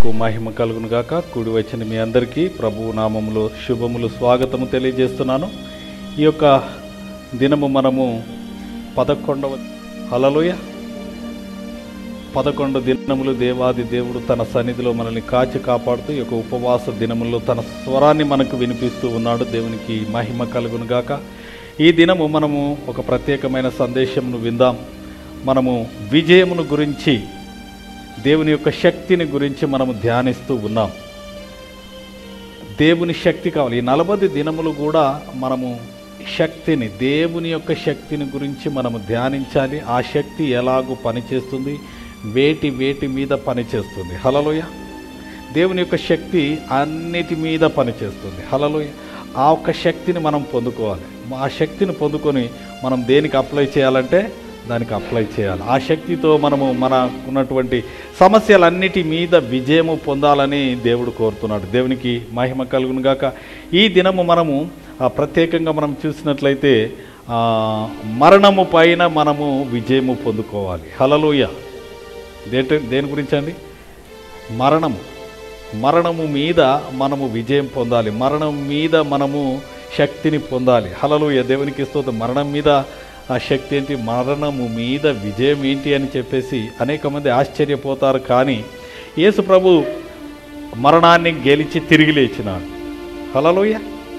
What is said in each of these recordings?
కు మహిమ కలుగును గాక కూడి వచ్చిన మీ అందరికీ ప్రభువు నామములో శుభములు స్వాగతము తెలియజేస్తున్నాను ఈ యొక్క దినము మనము పదకొండవ హలలోయ పదకొండు దినములు దేవాది దేవుడు తన సన్నిధిలో మనల్ని కాచి కాపాడుతూ ఈ యొక్క ఉపవాస దినముల్లో తన స్వరాన్ని మనకు వినిపిస్తూ ఉన్నాడు దేవునికి మహిమ కలుగును గాక ఈ దినము మనము ఒక ప్రత్యేకమైన సందేశమును విందాం మనము విజయమును గురించి దేవుని యొక్క శక్తిని గురించి మనము ధ్యానిస్తూ ఉన్నాం దేవుని శక్తి కావాలి ఈ నలభై దినములు కూడా మనము శక్తిని దేవుని యొక్క శక్తిని గురించి మనము ధ్యానించాలి ఆ శక్తి ఎలాగూ పనిచేస్తుంది వేటి వేటి మీద పనిచేస్తుంది హలలోయ దేవుని యొక్క శక్తి అన్నిటి మీద పనిచేస్తుంది హలలోయ ఆ ఒక్క శక్తిని మనం పొందుకోవాలి ఆ శక్తిని పొందుకొని మనం దేనికి అప్లై చేయాలంటే దానికి అప్లై చేయాలి ఆ శక్తితో మనము మనకున్నటువంటి సమస్యలన్నిటి మీద విజయము పొందాలని దేవుడు కోరుతున్నాడు దేవునికి మహిమ కలుగును గాక ఈ దినము మనము ఆ, ప్రత్యేకంగా మనం చూసినట్లయితే ఆ, మరణము పైన మనము విజయము పొందుకోవాలి హలలోయ దేంట దేని గురించి అండి మరణము మరణము మీద మనము విజయం పొందాలి మరణం మీద మనము శక్తిని పొందాలి హలలోయ దేవునికి స్తోత్రం మరణం మీద ఆ శక్తి ఏంటి మరణము మీద విజయం ఏంటి అని చెప్పేసి అనేక మంది ఆశ్చర్యపోతారు కానీ యేసు ప్రభు మరణాన్ని గెలిచి తిరిగి లేచినాడు హలలోయ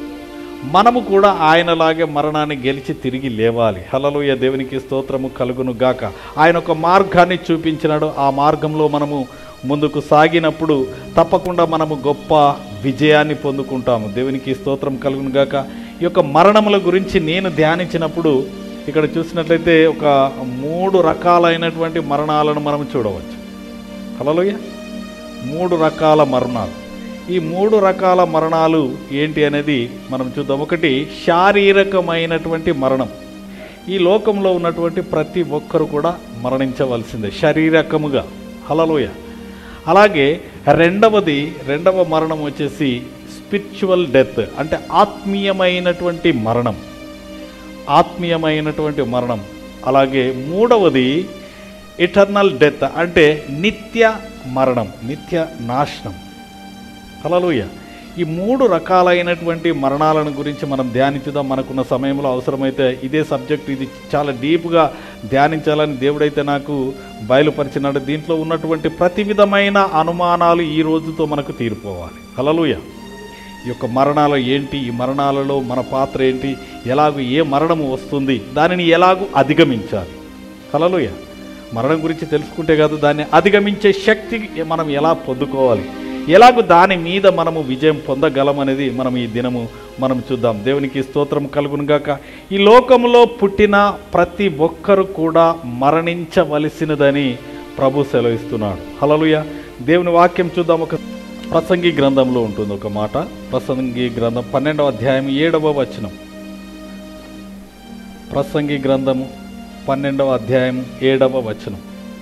మనము కూడా ఆయనలాగే మరణాన్ని గెలిచి తిరిగి లేవాలి హలలోయ దేవునికి స్తోత్రము కలుగును గాక ఆయన ఒక మార్గాన్ని చూపించినాడు ఆ మార్గంలో మనము ముందుకు సాగినప్పుడు తప్పకుండా మనము గొప్ప విజయాన్ని పొందుకుంటాము దేవునికి స్తోత్రం కలుగును గాక ఈ యొక్క మరణముల గురించి నేను ధ్యానించినప్పుడు ఇక్కడ చూసినట్లయితే ఒక మూడు రకాలైనటువంటి మరణాలను మనం చూడవచ్చు హలోయ మూడు రకాల మరణాలు ఈ మూడు రకాల మరణాలు ఏంటి అనేది మనం చూద్దాం ఒకటి శారీరకమైనటువంటి మరణం ఈ లోకంలో ఉన్నటువంటి ప్రతి ఒక్కరు కూడా మరణించవలసిందే శారీరకముగా హలలోయ అలాగే రెండవది రెండవ మరణం వచ్చేసి స్పిరిచువల్ డెత్ అంటే ఆత్మీయమైనటువంటి మరణం ఆత్మీయమైనటువంటి మరణం అలాగే మూడవది ఇటర్నల్ డెత్ అంటే నిత్య మరణం నిత్య నాశనం హలలుయ ఈ మూడు రకాలైనటువంటి మరణాలను గురించి మనం ధ్యానించుదాం మనకున్న సమయంలో అవసరమైతే ఇదే సబ్జెక్ట్ ఇది చాలా డీప్గా ధ్యానించాలని దేవుడైతే నాకు బయలుపరిచినాడు దీంట్లో ఉన్నటువంటి ప్రతి విధమైన అనుమానాలు ఈ రోజుతో మనకు తీరిపోవాలి హలలుయ ఈ యొక్క మరణాలు ఏంటి ఈ మరణాలలో మన పాత్ర ఏంటి ఎలాగూ ఏ మరణము వస్తుంది దానిని ఎలాగూ అధిగమించాలి హలలుయ మరణం గురించి తెలుసుకుంటే కాదు దాన్ని అధిగమించే శక్తి మనం ఎలా పొందుకోవాలి ఎలాగూ దాని మీద మనము విజయం పొందగలమనేది మనం ఈ దినము మనం చూద్దాం దేవునికి స్తోత్రం కలుగునుగాక ఈ లోకంలో పుట్టిన ప్రతి ఒక్కరు కూడా మరణించవలసినదని ప్రభు సెలవిస్తున్నాడు హలలుయ దేవుని వాక్యం చూద్దాం ఒక ప్రసంగి గ్రంథంలో ఉంటుంది ఒక మాట ప్రసంగి గ్రంథం పన్నెండవ అధ్యాయం ఏడవ వచనం ప్రసంగి గ్రంథము పన్నెండవ అధ్యాయం ఏడవ వచనం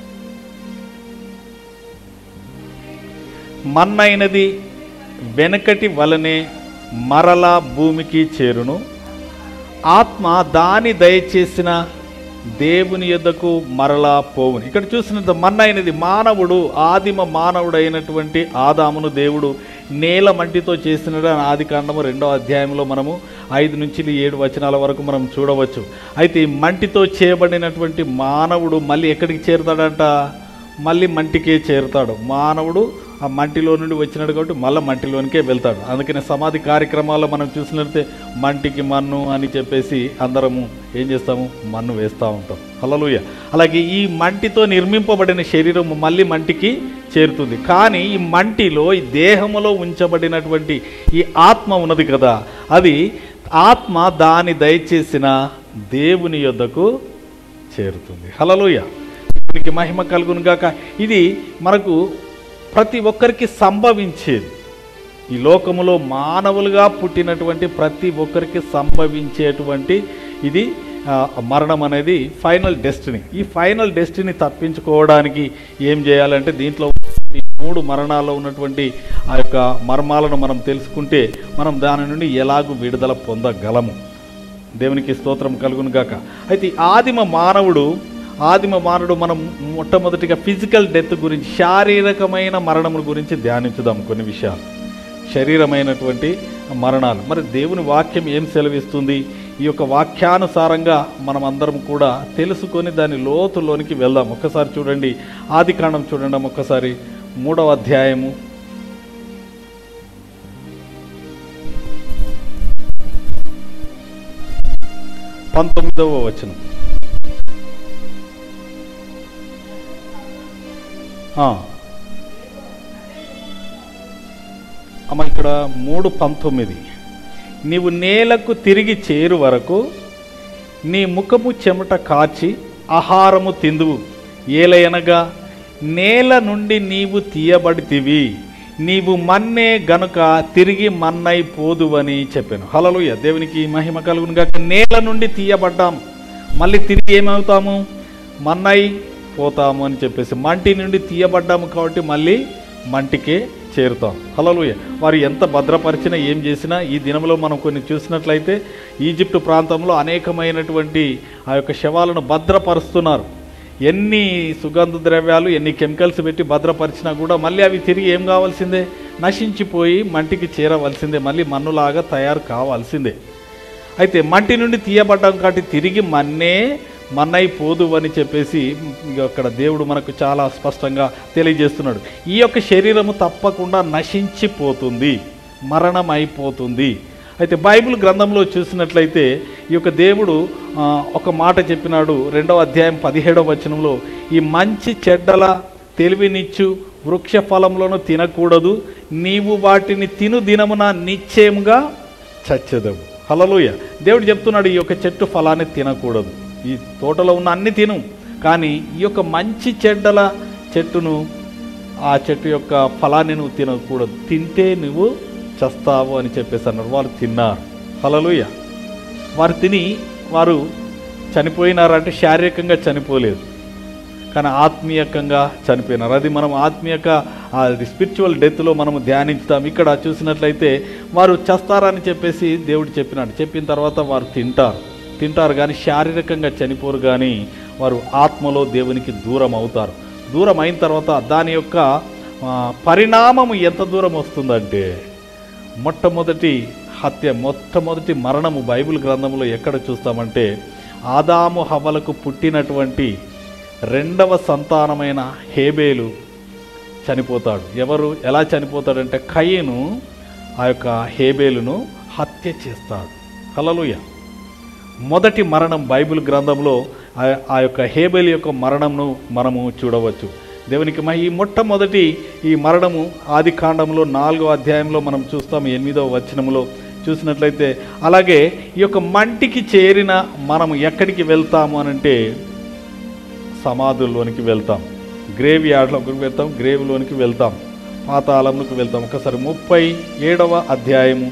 మన్నైనది వెనకటి వలనే మరలా భూమికి చేరును ఆత్మ దాని దయచేసిన దేవుని యొద్దకు మరలా పోవును ఇక్కడ చూసినంత మన్నైనది మానవుడు ఆదిమ మానవుడైనటువంటి ఆదామును దేవుడు నేల మంటితో చేసినడు ఆది కాండము రెండవ అధ్యాయంలో మనము ఐదు నుంచి ఏడు వచనాల వరకు మనం చూడవచ్చు అయితే ఈ మంటితో చేయబడినటువంటి మానవుడు మళ్ళీ ఎక్కడికి చేరుతాడంట మళ్ళీ మంటికే చేరుతాడు మానవుడు ఆ మంటిలో నుండి వచ్చినాడు కాబట్టి మళ్ళీ మంటిలోనికే వెళ్తాడు అందుకనే సమాధి కార్యక్రమాల్లో మనం చూసినట్లయితే మంటికి మన్ను అని చెప్పేసి అందరము ఏం చేస్తాము మన్ను వేస్తూ ఉంటాం హలలుయ అలాగే ఈ మంటితో నిర్మింపబడిన శరీరం మళ్ళీ మంటికి చేరుతుంది కానీ ఈ మంటిలో ఈ దేహములో ఉంచబడినటువంటి ఈ ఆత్మ ఉన్నది కదా అది ఆత్మ దాని దయచేసిన దేవుని యొద్దకు చేరుతుంది హలలుయ దేవునికి మహిమ కలుగును గాక ఇది మనకు ప్రతి ఒక్కరికి సంభవించేది ఈ లోకములో మానవులుగా పుట్టినటువంటి ప్రతి ఒక్కరికి సంభవించేటువంటి ఇది ఆ, మరణం అనేది ఫైనల్ డెస్టినీ ఈ ఫైనల్ డెస్టినీ తప్పించుకోవడానికి ఏం చేయాలంటే దీంట్లో ఈ మూడు మరణాల్లో ఉన్నటువంటి ఆ యొక్క మర్మాలను మనం తెలుసుకుంటే మనం దాని నుండి ఎలాగూ విడుదల పొందగలము దేవునికి స్తోత్రం కలుగును గాక అయితే ఈ ఆదిమ మానవుడు ఆదిమ మానవుడు మనం మొట్టమొదటిగా ఫిజికల్ డెత్ గురించి శారీరకమైన మరణముల గురించి ధ్యానించుదాం కొన్ని విషయాలు శరీరమైనటువంటి మరణాలు మరి దేవుని వాక్యం ఏం సెలవిస్తుంది ఈ యొక్క వాక్యానుసారంగా మనం అందరం కూడా తెలుసుకొని దాని లోతులోనికి వెళ్దాం ఒక్కసారి చూడండి ఆది కాండం చూడండి ఒక్కసారి మూడవ అధ్యాయము పంతొమ్మిదవ వచనం ఆ. అమ్మ ఇక్కడ మూడు పంతొమ్మిది నీవు నేలకు తిరిగి చేరు వరకు నీ ముఖము చెమట కాచి ఆహారము తిందువు ఏలయనగా నేల నుండి నీవు తీయబడితివి నీవు మన్నే గనుక తిరిగి మన్నై పోదువని చెప్పాను హలలుయ దేవునికి మహిమ కలుగును గాక నేల నుండి తీయబడ్డాం మళ్ళీ తిరిగి ఏమవుతాము మన్నై పోతాము అని చెప్పేసి మంటి నుండి తీయబడ్డాము కాబట్టి మళ్ళీ మంటికే చేరుతాం హలలుయ వారు ఎంత భద్రపరిచినా ఏం చేసినా ఈ దినంలో మనం కొన్ని చూసినట్లయితే ఈజిప్ట్ ప్రాంతంలో అనేకమైనటువంటి ఆ యొక్క శవాలను భద్రపరుస్తున్నారు ఎన్ని సుగంధ ద్రవ్యాలు ఎన్ని కెమికల్స్ పెట్టి భద్రపరిచినా కూడా మళ్ళీ అవి తిరిగి ఏం కావాల్సిందే నశించిపోయి మంటికి చేరవలసిందే మళ్ళీ మన్నులాగా తయారు కావాల్సిందే అయితే మంటి నుండి తీయబడ్డాం కాబట్టి తిరిగి మన్నే మన్నైపోదు అని చెప్పేసి ఇక అక్కడ దేవుడు మనకు చాలా స్పష్టంగా తెలియజేస్తున్నాడు ఈ యొక్క శరీరము తప్పకుండా నశించిపోతుంది మరణం అయిపోతుంది అయితే బైబిల్ గ్రంథంలో చూసినట్లయితే ఈ యొక్క దేవుడు ఆ, ఒక మాట చెప్పినాడు రెండవ అధ్యాయం పదిహేడవ వచనంలో ఈ మంచి చెడ్డల తెలివినిచ్చు వృక్ష ఫలంలోను తినకూడదు నీవు వాటిని తిను దినమున నిశ్చయముగా చచ్చెదవు హలలుయ దేవుడు చెప్తున్నాడు ఈ యొక్క చెట్టు ఫలాన్ని తినకూడదు ఈ తోటలో ఉన్న అన్ని తిను కానీ ఈ యొక్క మంచి చెడ్డల చెట్టును ఆ చెట్టు యొక్క ఫలాన్ని నువ్వు తినకూడదు తింటే నువ్వు చస్తావు అని చెప్పేసి అన్నారు వారు తిన్నారు హలలుయ వారు తిని వారు చనిపోయినారంటే శారీరకంగా చనిపోలేదు కానీ ఆత్మీయకంగా చనిపోయినారు అది మనం ఆత్మీయక అది స్పిరిచువల్ డెత్లో మనం ధ్యానించుతాం ఇక్కడ చూసినట్లయితే వారు చస్తారని చెప్పేసి దేవుడు చెప్పినాడు చెప్పిన తర్వాత వారు తింటారు తింటారు కానీ శారీరకంగా చనిపోరు కానీ వారు ఆత్మలో దేవునికి దూరం అవుతారు దూరం అయిన తర్వాత దాని యొక్క ఆ, పరిణామము ఎంత దూరం వస్తుందంటే మొట్టమొదటి హత్య మొట్టమొదటి మరణము బైబిల్ గ్రంథంలో ఎక్కడ చూస్తామంటే ఆదాము హవలకు పుట్టినటువంటి రెండవ సంతానమైన హేబేలు చనిపోతాడు ఎవరు ఎలా చనిపోతాడంటే కయ్యను ఆ యొక్క హేబేలును హత్య చేస్తాడు హలలుయ మొదటి మరణం బైబిల్ గ్రంథంలో ఆ- ఆ యొక్క హేబేల్ యొక్క మరణంను మనము చూడవచ్చు దేవునికి మా ఈ మొట్టమొదటి ఈ మరణము ఆది కాండంలో నాలుగో అధ్యాయంలో మనం చూస్తాం ఎనిమిదవ వచనంలో చూసినట్లయితే అలాగే ఈ యొక్క మంటికి చేరిన మనము ఎక్కడికి వెళ్తాము అని అంటే సమాధుల్లోనికి వెళ్తాం గ్రేవ్ యార్డ్లోకి వెళ్తాం గ్రేవ్లోనికి వెళ్తాం పాతాళంలోకి వెళ్తాం ఒకసారి ముప్పై ఏడవ అధ్యాయము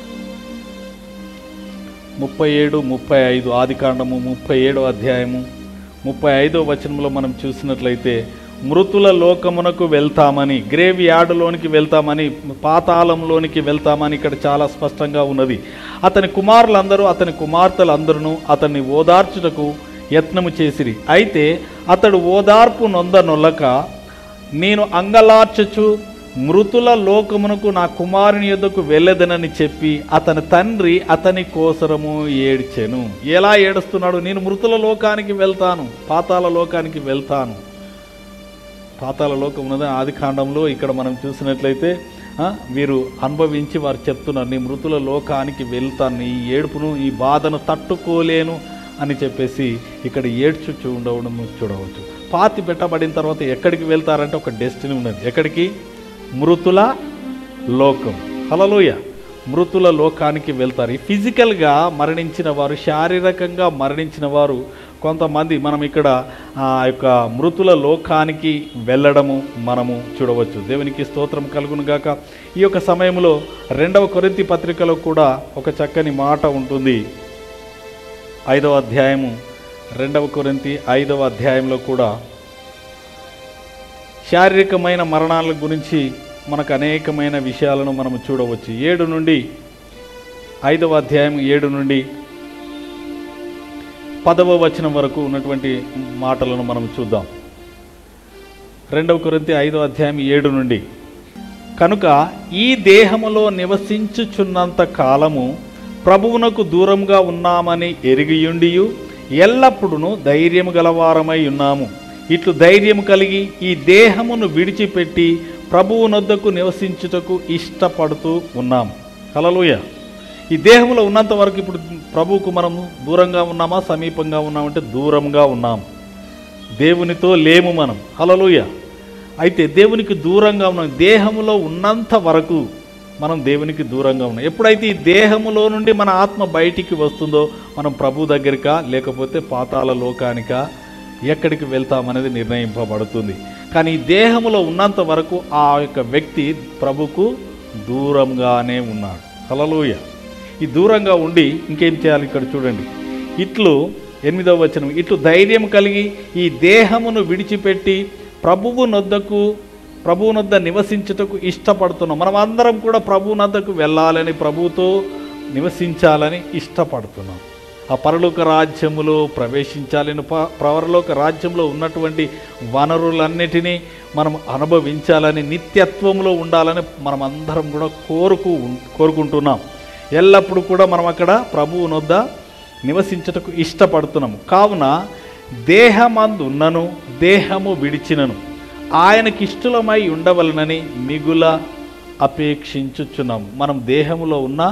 ముప్పై ఏడు ముప్పై ఐదు ఆది కాండము ముప్పై ఏడవ అధ్యాయము ముప్పై ఐదో వచనంలో మనం చూసినట్లయితే మృతుల లోకమునకు వెళ్తామని గ్రేవ్ యార్డులోనికి వెళ్తామని పాతాళంలోనికి వెళ్తామని ఇక్కడ చాలా స్పష్టంగా ఉన్నది అతని కుమారులందరూ అతని కుమార్తెలందరూ అతన్ని ఓదార్చుటకు యత్నము చేసిరి అయితే అతడు ఓదార్పు నొందనొల్లక నేను అంగలార్చుచు మృతుల లోకమునకు నా కుమారుని యొద్దకు వెళ్ళదనని చెప్పి అతని తండ్రి అతని కోసరము ఏడ్చెను ఎలా ఏడుస్తున్నాడు నేను మృతుల లోకానికి వెళ్తాను పాతాల లోకానికి వెళ్తాను పాతాల లోకం ఉన్నది ఆది కాండంలో ఇక్కడ మనం చూసినట్లయితే ఆ, వీరు అనుభవించి వారు చెప్తున్నారు నీ మృతుల లోకానికి వెళ్తాను ఈ ఏడుపును ఈ బాధను తట్టుకోలేను అని చెప్పేసి ఇక్కడ ఏడ్చుచూ ఉండవడం చూడవచ్చు పాతి పెట్టబడిన తర్వాత ఎక్కడికి వెళ్తారంటే ఒక డెస్టినీ ఉన్నది ఎక్కడికి మృతుల లోకం హలలోయ మృతుల లోకానికి వెళ్తారు ఈ ఫిజికల్గా మరణించిన వారు శారీరకంగా మరణించిన వారు కొంతమంది మనం ఇక్కడ ఆ యొక్క మృతుల లోకానికి వెళ్ళడము మనము చూడవచ్చు దేవునికి స్తోత్రం కలుగును గాక ఈ యొక్క సమయంలో రెండవ కొరింతి పత్రికలో కూడా ఒక చక్కని మాట ఉంటుంది ఐదవ అధ్యాయము రెండవ కొరింతి ఐదవ అధ్యాయంలో కూడా శారీరకమైన మరణాల గురించి మనకు అనేకమైన విషయాలను మనము చూడవచ్చు ఏడు నుండి ఐదవ అధ్యాయం ఏడు నుండి పదవ వచనం వరకు ఉన్నటువంటి మాటలను మనం చూద్దాం రెండవ కొరింథీ ఐదో అధ్యాయం ఏడు నుండి కనుక ఈ దేహములో నివసించుచున్నంత కాలము ప్రభువునకు దూరంగా ఉన్నామని ఎరిగియుండియు ఎల్లప్పుడూ ధైర్యము గలవారమై ఉన్నాము ఇట్లు ధైర్యము కలిగి ఈ దేహమును విడిచిపెట్టి ప్రభువునొద్దకు నివసించుటకు ఇష్టపడుతూ ఉన్నాము హల్లెలూయా ఈ దేహంలో ఉన్నంత వరకు ఇప్పుడు ప్రభువుకు మనము దూరంగా ఉన్నామా సమీపంగా ఉన్నామంటే దూరంగా ఉన్నాం దేవునితో లేము మనం హల్లెలూయా అయితే దేవునికి దూరంగా ఉన్నాం దేహములో ఉన్నంత వరకు మనం దేవునికి దూరంగా ఉన్నాం ఎప్పుడైతే ఈ దేహములో నుండి మన ఆత్మ బయటికి వస్తుందో మనం ప్రభు దగ్గరికా లేకపోతే పాతాల లోకానికా ఎక్కడికి వెళ్తామనేది నిర్ణయింపబడుతుంది కానీ ఈ దేహములో ఉన్నంత వరకు ఆ యొక్క వ్యక్తి ప్రభుకు దూరంగానే ఉన్నాడు హల్లెలూయా ఈ దూరంగా ఉండి ఇంకేం చేయాలి ఇక్కడ చూడండి ఇట్లు ఎనిమిదవ వచనం ఇట్లు ధైర్యం కలిగి ఈ దేహమును విడిచిపెట్టి ప్రభువు నొద్దకు ప్రభువు నొద్ద నివసించుటకు ఇష్టపడుతున్నాం మనం అందరం కూడా ప్రభువు నొద్దకు వెళ్ళాలని ప్రభువుతో నివసించాలని ఇష్టపడుతున్నాం ఆ పరలోక రాజ్యములో ప్రవేశించాలని ప పరలోక రాజ్యంలో ఉన్నటువంటి వనరులన్నిటినీ మనం అనుభవించాలని నిత్యత్వంలో ఉండాలని మనం అందరం కూడా కోరుకు కోరుకుంటున్నాం ఎల్లప్పుడూ కూడా మనం అక్కడ ప్రభువు నొద్ద నివసించుటకు ఇష్టపడుతున్నాము కావున దేహమందున్నను దేహము విడిచినను ఆయనకిష్టలమై ఉండవలనని మిగుల అపేక్షించుచున్నాము మనం దేహములో ఉన్న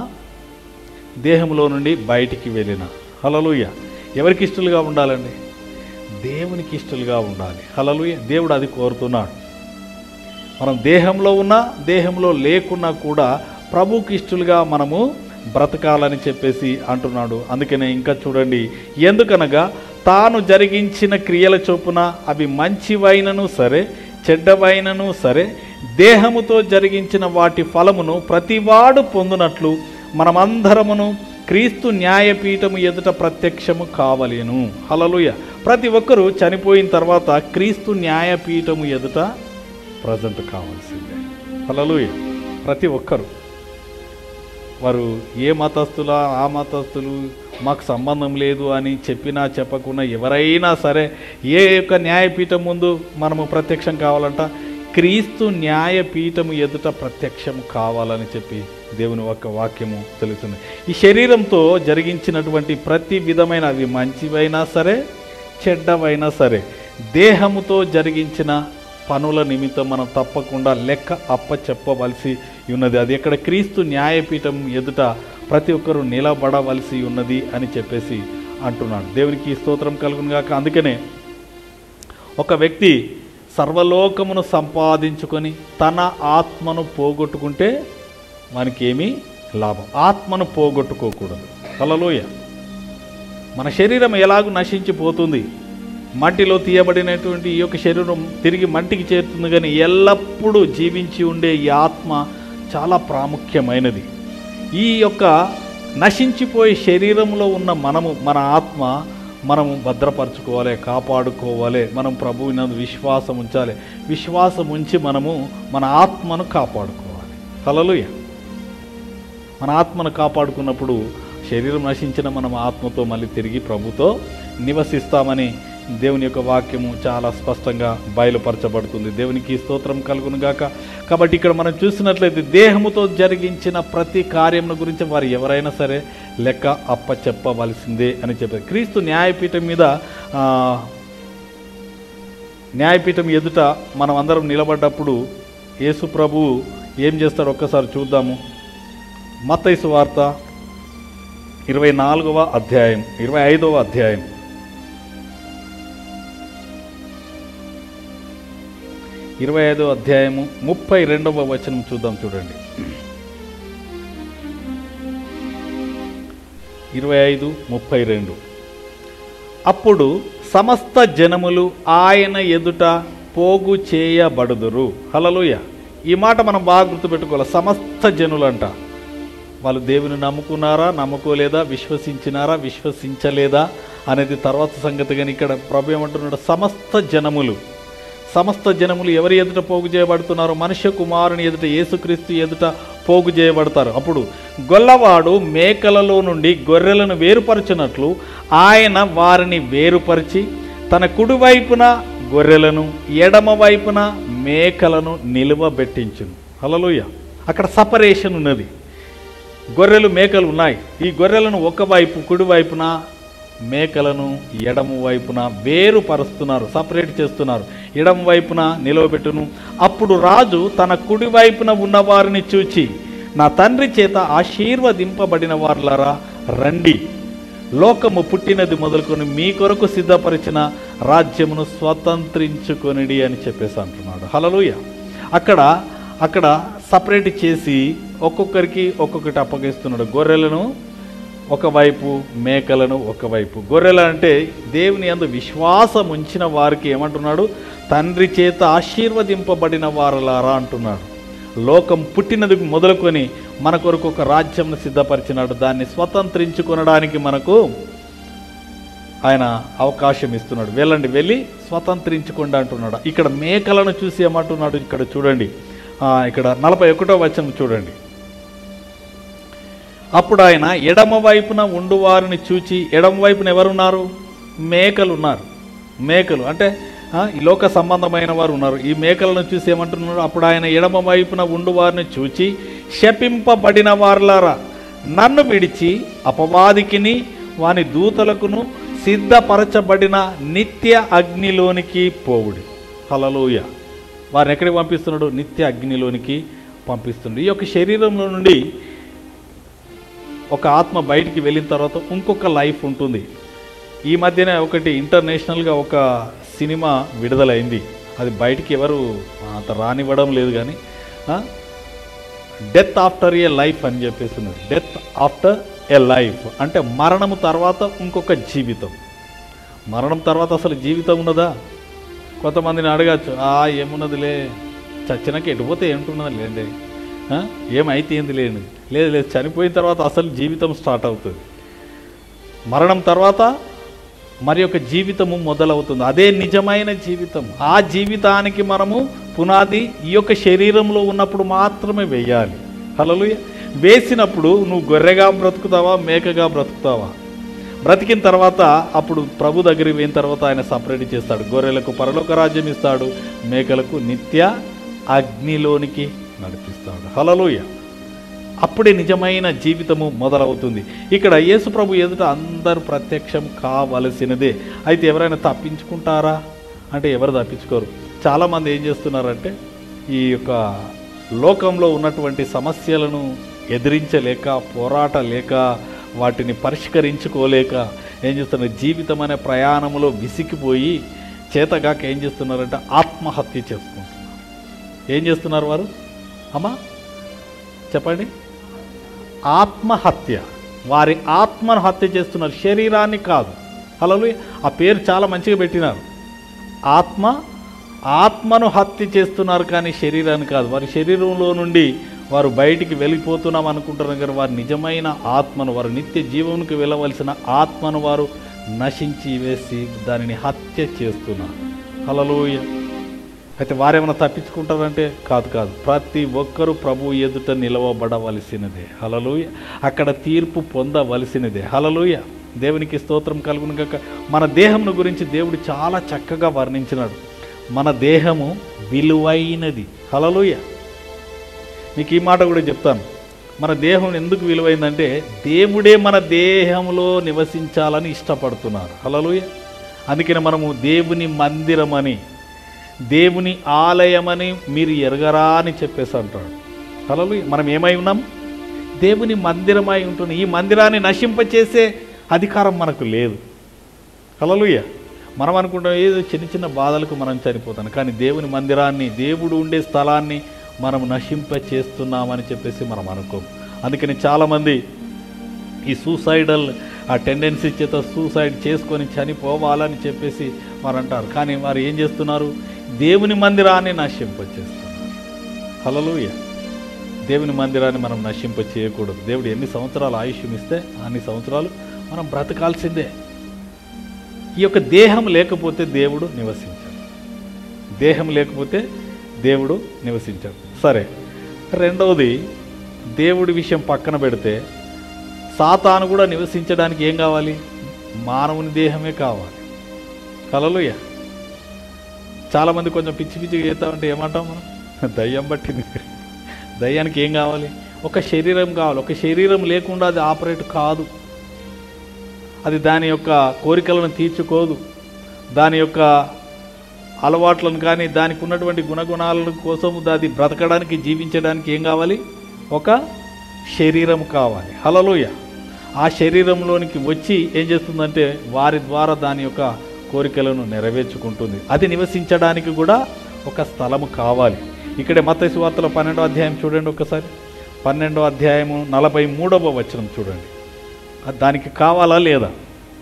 దేహంలో నుండి బయటికి వెళ్ళిన హలలుయ ఎవరికి ఇష్టలుగా ఉండాలండి దేవునికి ఇష్టలుగా ఉండాలి హలలుయ దేవుడు అది కోరుతున్నాడు మనం దేహంలో ఉన్నా దేహంలో లేకున్నా కూడా ప్రభుకి ఇష్టలుగా మనము బ్రతకాలని చెప్పేసి అంటున్నాడు అందుకనే ఇంకా చూడండి ఎందుకనగా తాను జరిగించిన క్రియల చొప్పున అవి మంచివైనను సరే చెడ్డవైనను సరే దేహముతో జరిగించిన వాటి ఫలమును ప్రతివాడు పొందునట్లు మనమందరమును క్రీస్తు న్యాయపీఠము ఎదుట ప్రత్యక్షము కావలేను హలలుయ ప్రతి ఒక్కరూ చనిపోయిన తర్వాత క్రీస్తు న్యాయపీఠము ఎదుట ప్రజెంట్ కావాల్సిందే హలలుయ ప్రతి ఒక్కరు వారు ఏ మతస్థులా ఆ మతస్థులు మాకు సంబంధం లేదు అని చెప్పినా చెప్పకుండా ఎవరైనా సరే ఏ యొక్క న్యాయపీఠం ముందు మనము ప్రత్యక్షం కావాలంట క్రీస్తు న్యాయపీఠము ఎదుట ప్రత్యక్షం కావాలని చెప్పి దేవుని యొక్క వాక్యము తెలుస్తుంది ఈ శరీరంతో జరిగించినటువంటి ప్రతి విధమైన అవి మంచివైనా సరే చెడ్డవైనా సరే దేహముతో జరిగించిన పనుల నిమిత్తం మనం తప్పకుండా లెక్క అప్ప చెప్పవలసి ఉన్నది అది ఎక్కడ క్రీస్తు న్యాయపీఠం ఎదుట ప్రతి ఒక్కరూ నిలబడవలసి ఉన్నది అని చెప్పేసి అంటున్నాడు దేవునికి స్తోత్రం కలుగును గాక అందుకనే ఒక వ్యక్తి సర్వలోకమును సంపాదించుకొని తన ఆత్మను పోగొట్టుకుంటే మనకేమీ లాభం ఆత్మను పోగొట్టుకోకూడదు హల్లెలూయా మన శరీరం ఎలాగూ నశించిపోతుంది మట్టిలో తీయబడినటువంటి ఈ యొక్క శరీరం తిరిగి మట్టికి చేరుతుంది కానీ ఎల్లప్పుడూ జీవించి ఉండే ఈ ఆత్మ చాలా ప్రాముఖ్యమైనది ఈ యొక్క నశించిపోయే శరీరంలో ఉన్న మనము మన ఆత్మ మనము భద్రపరచుకోవాలి కాపాడుకోవాలి మనం ప్రభువు నందు విశ్వాసం ఉంచాలి విశ్వాసం ఉంచి మనము మన ఆత్మను కాపాడుకోవాలి హల్లెలూయా మన ఆత్మను కాపాడుకున్నప్పుడు శరీరం నశించిన మనం ఆత్మతో మళ్ళీ తిరిగి ప్రభుతో నివసిస్తామని దేవుని యొక్క వాక్యము చాలా స్పష్టంగా బయలుపరచబడుతుంది దేవునికి స్తోత్రం కలుగును గాక కాబట్టి ఇక్కడ మనం చూసినట్లయితే దేహముతో జరిగించిన ప్రతి కార్యమును గురించి వారు ఎవరైనా సరే లెక్క అప్ప చెప్పవలసిందే అని చెప్పారు క్రీస్తు న్యాయపీఠం మీద ఆ, న్యాయపీఠం ఎదుట మనం అందరం నిలబడ్డప్పుడు యేసు ప్రభువు ఏం చేస్తాడో ఒక్కసారి చూద్దాము మత్తైసు వార్త ఇరవై నాలుగవ అధ్యాయం ఇరవై ఐదవ అధ్యాయం ఇరవై ఐదవ అధ్యాయము ముప్పై రెండవ వచనం చూద్దాం చూడండి ఇరవై ఐదు ముప్పై రెండు అప్పుడు సమస్త జనములు ఆయన ఎదుట పోగు చేయబడుదురు హలలుయ ఈ మాట మనం బాగా గుర్తుపెట్టుకోవాలి సమస్త జనులంట వాళ్ళు దేవుని నమ్ముకున్నారా నమ్ముకోలేదా విశ్వసించినారా విశ్వసించలేదా అనేది తర్వాత సంగతి కానీ ఇక్కడ ప్రభు ఏమంటున్నాడు సమస్త జనములు సమస్త జనములు ఎవరి ఎదుట పోగు చేయబడుతున్నారు మనుష్య కుమారుని ఎదుట యేసుక్రీస్తు ఎదుట పోగు చేయబడతారు అప్పుడు గొల్లవాడు మేకలలో నుండి గొర్రెలను వేరుపరచినట్లు ఆయన వారిని వేరుపరిచి తన కుడివైపున గొర్రెలను ఎడమ వైపున మేకలను నిలువబెట్టించును హల్లెలూయా అక్కడ సపరేషన్ ఉన్నది గొర్రెలు మేకలు ఉన్నాయి ఈ గొర్రెలను ఒకవైపు కుడివైపున మేకలను ఎడమ వైపున వేరుపరుస్తున్నారు సపరేట్ చేస్తున్నారు ఎడమ వైపున నిలవబెట్టును అప్పుడు రాజు తన కుడి వైపున ఉన్నవారిని చూచి నా తండ్రి చేత ఆశీర్వదింపబడిన వారులారా రండి లోకము పుట్టినది మొదలుకొని మీ కొరకు సిద్ధపరిచిన రాజ్యమును స్వతంత్రించుకొనిడి అని చెప్పేసి అంటున్నాడు హలలుయ అక్కడ అక్కడ సపరేట్ చేసి ఒక్కొక్కరికి ఒక్కొక్కటి అప్పగిస్తున్నాడు గొర్రెలను ఒకవైపు మేకలను ఒకవైపు గొర్రెలు అంటే దేవుని అందు విశ్వాసం ఉంచిన వారికి ఏమంటున్నాడు తండ్రి చేత ఆశీర్వదింపబడిన వారలారా అంటున్నాడు లోకం పుట్టినది మొదలుకొని మన కొరకు ఒక రాజ్యంను సిద్ధపరిచినాడు దాన్ని స్వతంత్రించుకొనడానికి మనకు ఆయన అవకాశం ఇస్తున్నాడు వెళ్ళండి వెళ్ళి స్వతంత్రించుకోండి అంటున్నాడు ఇక్కడ మేకలను చూసి ఏమంటున్నాడు ఇక్కడ చూడండి ఆ, ఇక్కడ నలభై ఒకటో వచనం చూడండి అప్పుడు ఆయన ఎడమ వైపున ఉండు వారిని చూచి ఎడమ వైపున ఎవరున్నారు మేకలు ఉన్నారు మేకలు అంటే ఆ, ఈ లోక సంబంధమైన వారు ఉన్నారు ఈ మేకలను చూసి ఏమంటున్నారు అప్పుడు ఆయన ఎడమ వైపున ఉండు వారిని చూచి శపింపబడిన వారులారా నన్ను విడిచి అపవాదికిని వాని దూతలకును సిద్ధపరచబడిన నిత్య అగ్నిలోనికి పోవుడి హలలోయ వారిని ఎక్కడికి పంపిస్తున్నాడు నిత్య అగ్నిలోనికి పంపిస్తున్నాడు ఈ యొక్క శరీరంలో నుండి ఒక ఆత్మ బయటికి వెళ్ళిన తర్వాత ఇంకొక లైఫ్ ఉంటుంది ఈ మధ్యనే ఒకటి ఇంటర్నేషనల్గా ఒక సినిమా విడుదలైంది అది బయటికి ఎవరు అంత రానివ్వడం లేదు కానీ డెత్ ఆఫ్టర్ ఏ లైఫ్ అని చెప్పేస్తున్నారు డెత్ ఆఫ్టర్ ఏ లైఫ్ అంటే మరణము తర్వాత ఇంకొక జీవితం మరణం తర్వాత అసలు జీవితం ఉన్నదా కొంతమందిని అడగచ్చు ఆ ఏమున్నదిలే చచ్చినాక ఎటుపోతే ఏంటున్నది లేండి ఆ, ఏమైతే ఏంది లేండి లేదు లేదు చనిపోయిన తర్వాత అసలు జీవితం స్టార్ట్ అవుతుంది మరణం తర్వాత మరి యొక్క జీవితము మొదలవుతుంది అదే నిజమైన జీవితం ఆ జీవితానికి మనము పునాది ఈ యొక్క శరీరంలో ఉన్నప్పుడు మాత్రమే వేయాలి హలలుయ వేసినప్పుడు నువ్వు గొర్రెగా బ్రతుకుతావా మేకగా బ్రతుకుతావా బ్రతికిన తర్వాత అప్పుడు ప్రభు దగ్గరికి పోయిన తర్వాత ఆయన సపరేట్ చేస్తాడు గొర్రెలకు పరలోక రాజ్యం ఇస్తాడు మేకలకు నిత్య అగ్నిలోనికి నడిపిస్తాడు హలలుయ అప్పుడే నిజమైన జీవితము మొదలవుతుంది ఇక్కడ యేసు ప్రభు ఎదుట అందరూ ప్రత్యక్షం కావలసినదే అయితే ఎవరైనా తప్పించుకుంటారా అంటే ఎవరు తప్పించుకోరు చాలామంది ఏం చేస్తున్నారంటే ఈ యొక్క లోకంలో ఉన్నటువంటి సమస్యలను ఎదిరించలేక పోరాట లేక వాటిని పరిష్కరించుకోలేక ఏం చేస్తున్నారు జీవితం అనే ప్రయాణంలో విసిగిపోయి చేతగాక ఏం చేస్తున్నారంటే ఆత్మహత్య చేసుకుంటున్నారు ఏం చేస్తున్నారు వారు అమ్మా చెప్పండి ఆత్మహత్య వారి ఆత్మను హత్య చేస్తున్నారు శరీరాన్ని కాదు హలో ఆ పేరు చాలా మంచిగా పెట్టినారు ఆత్మ ఆత్మను హత్య చేస్తున్నారు కానీ శరీరాన్ని కాదు వారి శరీరంలో నుండి వారు బయటికి వెళ్ళిపోతున్నాం అనుకుంటున్నారు కానీ వారి నిజమైన ఆత్మను వారు నిత్య జీవమునికి వెళ్ళవలసిన ఆత్మను వారు నశించి వేసి దానిని హత్య చేస్తున్నారు హలలోయ అయితే వారేమైనా తప్పించుకుంటారంటే కాదు కాదు ప్రతి ఒక్కరూ ప్రభు ఎదుట నిలవబడవలసినదే హలలుయ అక్కడ తీర్పు పొందవలసినదే హలలుయ దేవునికి స్తోత్రం కలుగును కాక మన దేహమును గురించి దేవుడు చాలా చక్కగా వర్ణించినాడు మన దేహము విలువైనది హలలుయ మీకు ఈ మాట కూడా చెప్తాను మన దేహం ఎందుకు విలువైందంటే దేవుడే మన దేహంలో నివసించాలని ఇష్టపడుతున్నారు హలలుయ అందుకని మనము దేవుని మందిరమని దేవుని ఆలయమని మీరు ఎరగరా అని చెప్పేసి అంటాడు హలలు మనం ఏమై ఉన్నాం దేవుని మందిరమై ఉంటుంది ఈ మందిరాన్ని నశింపచేసే అధికారం మనకు లేదు హలలుయ మనం అనుకుంటాం ఏదో చిన్న చిన్న బాధలకు మనం చనిపోతాం కానీ దేవుని మందిరాన్ని దేవుడు ఉండే స్థలాన్ని మనం నశింప చేస్తున్నామని చెప్పేసి మనం అనుకోం అందుకని చాలామంది ఈ సూసైడల్ ఆ టెండెన్సీ చేత సూసైడ్ చేసుకొని చనిపోవాలని చెప్పేసి వారు అంటారు కానీ వారు ఏం చేస్తున్నారు దేవుని మందిరాన్ని నశింపచేస్తున్నారు హలలుయ దేవుని మందిరాన్ని మనం నశింప చేయకూడదు దేవుడు ఎన్ని సంవత్సరాలు ఆయుష్యం ఇస్తే అన్ని సంవత్సరాలు మనం బ్రతకాల్సిందే ఈ యొక్క దేహం లేకపోతే దేవుడు నివసించాడు దేహం లేకపోతే దేవుడు నివసించాడు సరే రెండవది దేవుడి విషయం పక్కన పెడితే సాతాను కూడా నివసించడానికి ఏం కావాలి మానవుని దేహమే కావాలి కలలుయ చాలామంది కొంచెం పిచ్చి పిచ్చిగా చేస్తామంటే ఏమంటాం మనం దయ్యం పట్టింది దయ్యానికి ఏం కావాలి ఒక శరీరం కావాలి ఒక శరీరం లేకుండా అది ఆపరేట్ కాదు అది దాని యొక్క కోరికలను తీర్చుకోదు దాని యొక్క అలవాట్లను కానీ దానికి ఉన్నటువంటి గుణగుణాల కోసం అది బ్రతకడానికి జీవించడానికి ఏం కావాలి ఒక శరీరం కావాలి హలలోయ ఆ శరీరంలోనికి వచ్చి ఏం చేస్తుందంటే వారి ద్వారా దాని యొక్క కోరికలను నెరవేర్చుకుంటుంది అది నివసించడానికి కూడా ఒక స్థలము కావాలి ఇక్కడే మత వార్తల పన్నెండో అధ్యాయం చూడండి ఒకసారి పన్నెండో అధ్యాయము నలభై మూడవ వచనం చూడండి అది దానికి కావాలా లేదా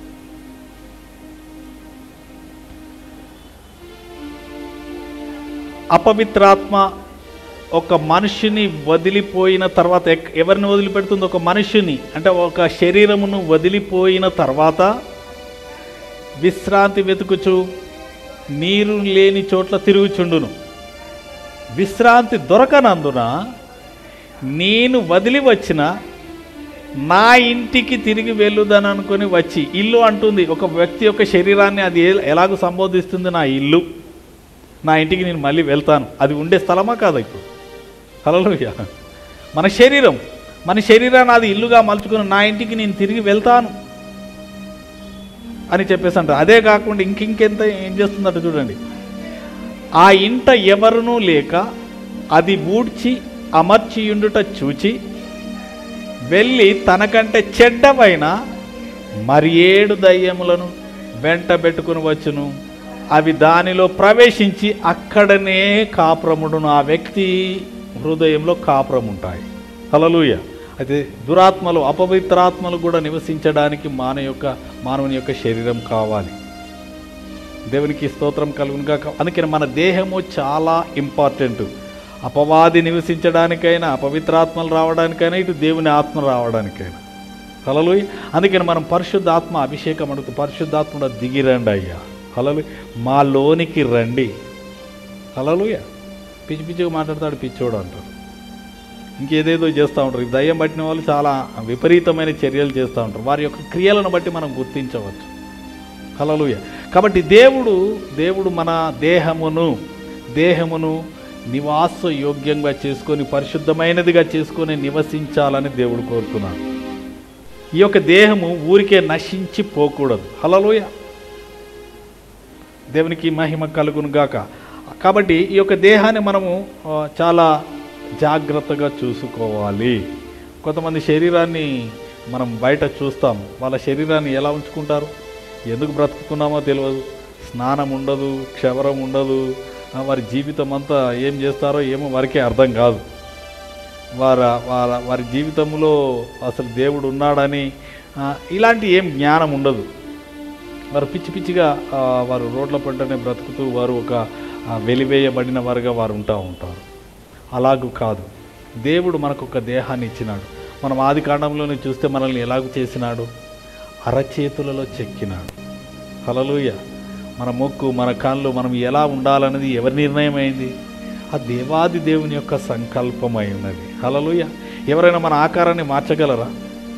అపవిత్రాత్మ ఒక మనిషిని వదిలిపోయిన తర్వాత ఎక్- ఎవరిని వదిలిపెడుతుంది ఒక మనిషిని అంటే ఒక శరీరమును వదిలిపోయిన తర్వాత విశ్రాంతి వెతుకుచు నీరు లేని చోట్ల తిరుగుచుండును విశ్రాంతి దొరకనందున నేను వదిలి వచ్చిన నా ఇంటికి తిరిగి వెళ్ళుదని అనుకొని వచ్చి ఇల్లు అంటుంది ఒక వ్యక్తి యొక్క శరీరాన్ని అది ఏ- ఎలాగో సంబోధిస్తుంది నా ఇల్లు నా ఇంటికి నేను మళ్ళీ వెళ్తాను అది ఉండే స్థలమా కాదా ఇప్పుడు హలోయ మన శరీరం మన శరీరాన్ని అది ఇల్లుగా మలుచుకుని నా ఇంటికి నేను తిరిగి వెళ్తాను అని చెప్పేసి అంటారు అదే కాకుండా ఇంకింకెంత ఏం చేస్తుందట చూడండి ఆ ఇంట ఎవరునూ లేక అది ఊడ్చి అమర్చియుండుట చూచి వెళ్ళి తనకంటే చెడ్డమైన మరి ఏడు దయ్యములను వెంట పెట్టుకుని వచ్చును అవి దానిలో ప్రవేశించి అక్కడనే కాపురముడును ఆ వ్యక్తి హృదయంలో కాపురం ఉంటాయి హలలుయ అయితే దురాత్మలు అపవిత్రాత్మలు కూడా నివసించడానికి మాన యొక్క మానవుని యొక్క శరీరం కావాలి దేవునికి స్తోత్రం కలుగునుగా అందుకని మన దేహము చాలా ఇంపార్టెంట్ అపవాది నివసించడానికైనా అపవిత్రాత్మలు రావడానికైనా ఇటు దేవుని ఆత్మ రావడానికైనా హలలు అందుకని మనం పరిశుద్ధాత్మ అభిషేకం అడుగుతూ పరిశుద్ధాత్మ దిగిరండి అయ్యా హలలు మా లోనికి రండి హలలుయ పిచ్చి పిచ్చిగా మాట్లాడతాడు పిచ్చోడు అంటారు ఇంకేదేదో చేస్తూ ఉంటారు ఈ దయ్యం పట్టిన వాళ్ళు చాలా విపరీతమైన చర్యలు చేస్తూ ఉంటారు వారి యొక్క క్రియలను బట్టి మనం గుర్తించవచ్చు హలలుయ కాబట్టి దేవుడు దేవుడు మన దేహమును దేహమును నివాస యోగ్యంగా చేసుకొని పరిశుద్ధమైనదిగా చేసుకొని నివసించాలని దేవుడు కోరుతున్నాడు ఈ యొక్క దేహము ఊరికే నశించి పోకూడదు హలలోయ దేవునికి మహిమ కలుగును గాక కాబట్టి ఈ యొక్క దేహాన్ని మనము ఆ, చాలా జాగ్రత్తగా చూసుకోవాలి కొంతమంది శరీరాన్ని మనం బయట చూస్తాం వాళ్ళ శరీరాన్ని ఎలా ఉంచుకుంటారు ఎందుకు బ్రతుకుతున్నామో తెలియదు స్నానం ఉండదు క్షవరం ఉండదు ఆ, వారి జీవితం అంతా ఏం చేస్తారో ఏమో వారికే అర్థం కాదు వార వార వారి జీవితంలో అసలు దేవుడు ఉన్నాడని ఆ, ఇలాంటి ఏం జ్ఞానం ఉండదు వారు పిచ్చి పిచ్చిగా ఆ, వారు రోడ్ల పంటనే బ్రతుకుతూ వారు ఒక ఆ, వెలివేయబడిన వారుగా వారు ఉంటా ఉంటారు అలాగూ కాదు దేవుడు మనకు ఒక దేహాన్ని ఇచ్చినాడు మనం ఆది కాండంలోనే చూస్తే మనల్ని ఎలాగూ చేసినాడు అరచేతులలో చెక్కినాడు హలలుయ మన మొక్కు మన కాళ్ళు మనం ఎలా ఉండాలన్నది ఎవరి నిర్ణయం అయింది ఆ దేవాది దేవుని యొక్క సంకల్పమై ఉన్నది హలలుయ ఎవరైనా మన ఆకారాన్ని మార్చగలరా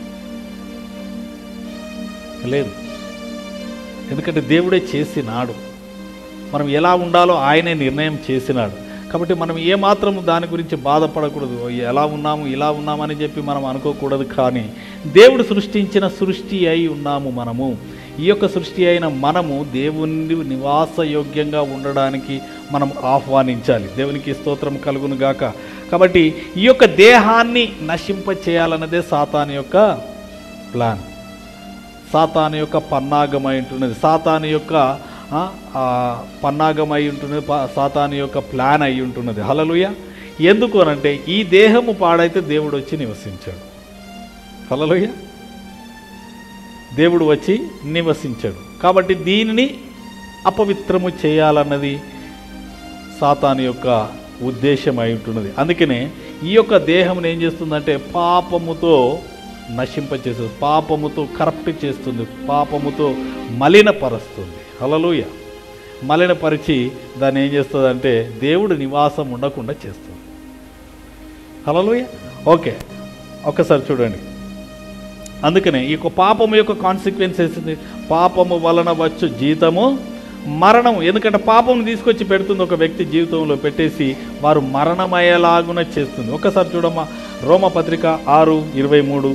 లేదు ఎందుకంటే దేవుడే చేసినాడు మనం ఎలా ఉండాలో ఆయనే నిర్ణయం చేసినాడు కాబట్టి మనం ఏమాత్రం దాని గురించి బాధపడకూడదు ఎలా ఉన్నాము ఇలా ఉన్నామని చెప్పి మనం అనుకోకూడదు కానీ దేవుడు సృష్టించిన సృష్టి అయి ఉన్నాము మనము ఈ యొక్క సృష్టి అయిన మనము దేవుని నివాస యోగ్యంగా ఉండడానికి మనం ఆహ్వానించాలి దేవునికి స్తోత్రం కలుగును గాక కాబట్టి ఈ యొక్క దేహాన్ని నశింప చేయాలన్నదే సాతాన్ యొక్క ప్లాన్ సాతాను యొక్క పన్నాగమై ఉంటున్నది సాతాను యొక్క ఆ, ఆ, పన్నాగమై ఉంటున్నది పా- సాతాను యొక్క ప్లాన్ అయి ఉంటున్నది హలలుయ ఎందుకు అనంటే ఈ దేహము పాడైతే దేవుడు వచ్చి నివసించాడు హలలుయ దేవుడు వచ్చి నివసించాడు కాబట్టి దీనిని అపవిత్రము చేయాలన్నది సాతాను యొక్క ఉద్దేశం అయి ఉంటున్నది అందుకనే ఈ యొక్క దేహం ఏం చేస్తుందంటే పాపముతో నశింపచేస్తుంది పాపముతో కరప్ట్ చేస్తుంది పాపముతో మలినపరుస్తుంది హలలుయ మలినపరిచి దాన్ని ఏం చేస్తుందంటే దేవుడు నివాసం ఉండకుండా చేస్తుంది హలలుయ ఓకే ఒక్కసారి చూడండి అందుకనే ఈ యొక్క పాపము యొక్క కాన్సిక్వెన్సెస్ పాపము వలన వచ్చు జీతము మరణము ఎందుకంటే పాపం తీసుకొచ్చి పెడుతుంది ఒక వ్యక్తి జీవితంలో పెట్టేసి వారు మరణమయ్యేలాగున చేస్తుంది ఒక్కసారి చూడమ్మా రోమ పత్రిక ఆరు ఇరవై మూడు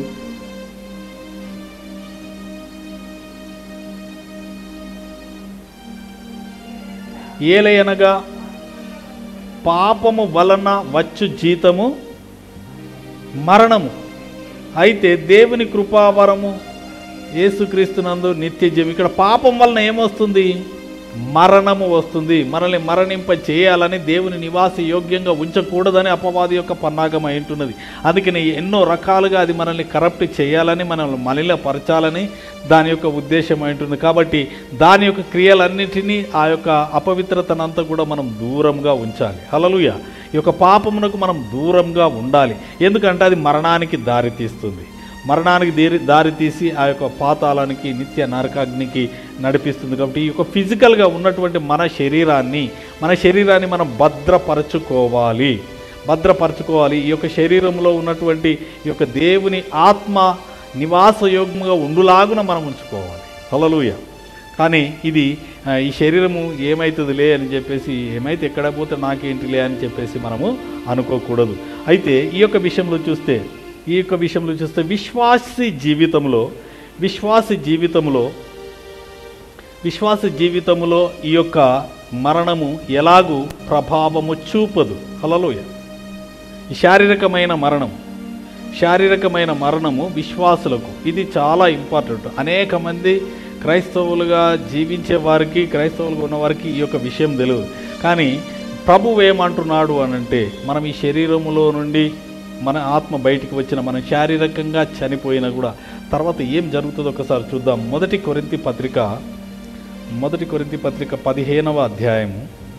ఏలయనగా పాపము వలన వచ్చు జీతము మరణము అయితే దేవుని కృపావరము యేసుక్రీస్తునందు నిత్య జీవం ఇక్కడ పాపం వలన ఏమొస్తుంది మరణము వస్తుంది మనల్ని మరణింప చేయాలని దేవుని నివాస యోగ్యంగా ఉంచకూడదని అపవాది యొక్క పన్నాగం అయి ఉంటున్నది అందుకని ఎన్నో రకాలుగా అది మనల్ని కరప్ట్ చేయాలని మనల్ని మలిలపరచాలని దాని యొక్క ఉద్దేశం అయి ఉంటుంది కాబట్టి దాని యొక్క క్రియలన్నిటినీ ఆ యొక్క అపవిత్రతనంతా కూడా మనం దూరంగా ఉంచాలి హలలుయ ఈ యొక్క పాపమునకు మనం దూరంగా ఉండాలి ఎందుకంటే అది మరణానికి దారితీస్తుంది మరణానికి దేరి దారి తీసి ఆ యొక్క పాతాళానికి నిత్య నరకాగ్నికి నడిపిస్తుంది కాబట్టి ఈ యొక్క ఫిజికల్గా ఉన్నటువంటి మన శరీరాన్ని మన శరీరాన్ని మనం భద్రపరచుకోవాలి భద్రపరచుకోవాలి ఈ యొక్క శరీరంలో ఉన్నటువంటి ఈ యొక్క దేవుని ఆత్మ నివాసయోగ్యంగా ఉండులాగున మనం ఉంచుకోవాలి హలలుయ కానీ ఇది ఆ, ఈ శరీరము ఏమవుతుందిలే అని చెప్పేసి ఏమైతే ఎక్కడ పోతే నాకేంటిలే అని చెప్పేసి మనము అనుకోకూడదు అయితే ఈ యొక్క విషయంలో చూస్తే ఈ యొక్క విషయంలో చూస్తే విశ్వాసి జీవితంలో విశ్వాసి జీవితంలో విశ్వాస జీవితంలో ఈ యొక్క మరణము ఎలాగూ ప్రభావము చూపదు హలలోయ ఈ శారీరకమైన మరణం శారీరకమైన మరణము విశ్వాసులకు ఇది చాలా ఇంపార్టెంట్ అనేక మంది క్రైస్తవులుగా జీవించే వారికి క్రైస్తవులుగా ఉన్న వారికి ఈ యొక్క విషయం తెలియదు కానీ ప్రభువు ఏమంటున్నాడు అనంటే మనం ఈ శరీరములో నుండి మన ఆత్మ బయటికి వచ్చిన మనం శారీరకంగా చనిపోయినా కూడా తర్వాత ఏం జరుగుతుందో ఒకసారి చూద్దాం మొదటి కొరింతి పత్రిక మొదటి కొరింతి పత్రిక పదిహేనవ అధ్యాయము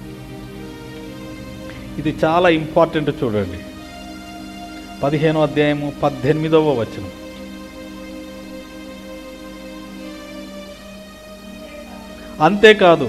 ఇది చాలా ఇంపార్టెంట్ చూడండి పదిహేనవ అధ్యాయము పద్దెనిమిదవ వచనం అంతేకాదు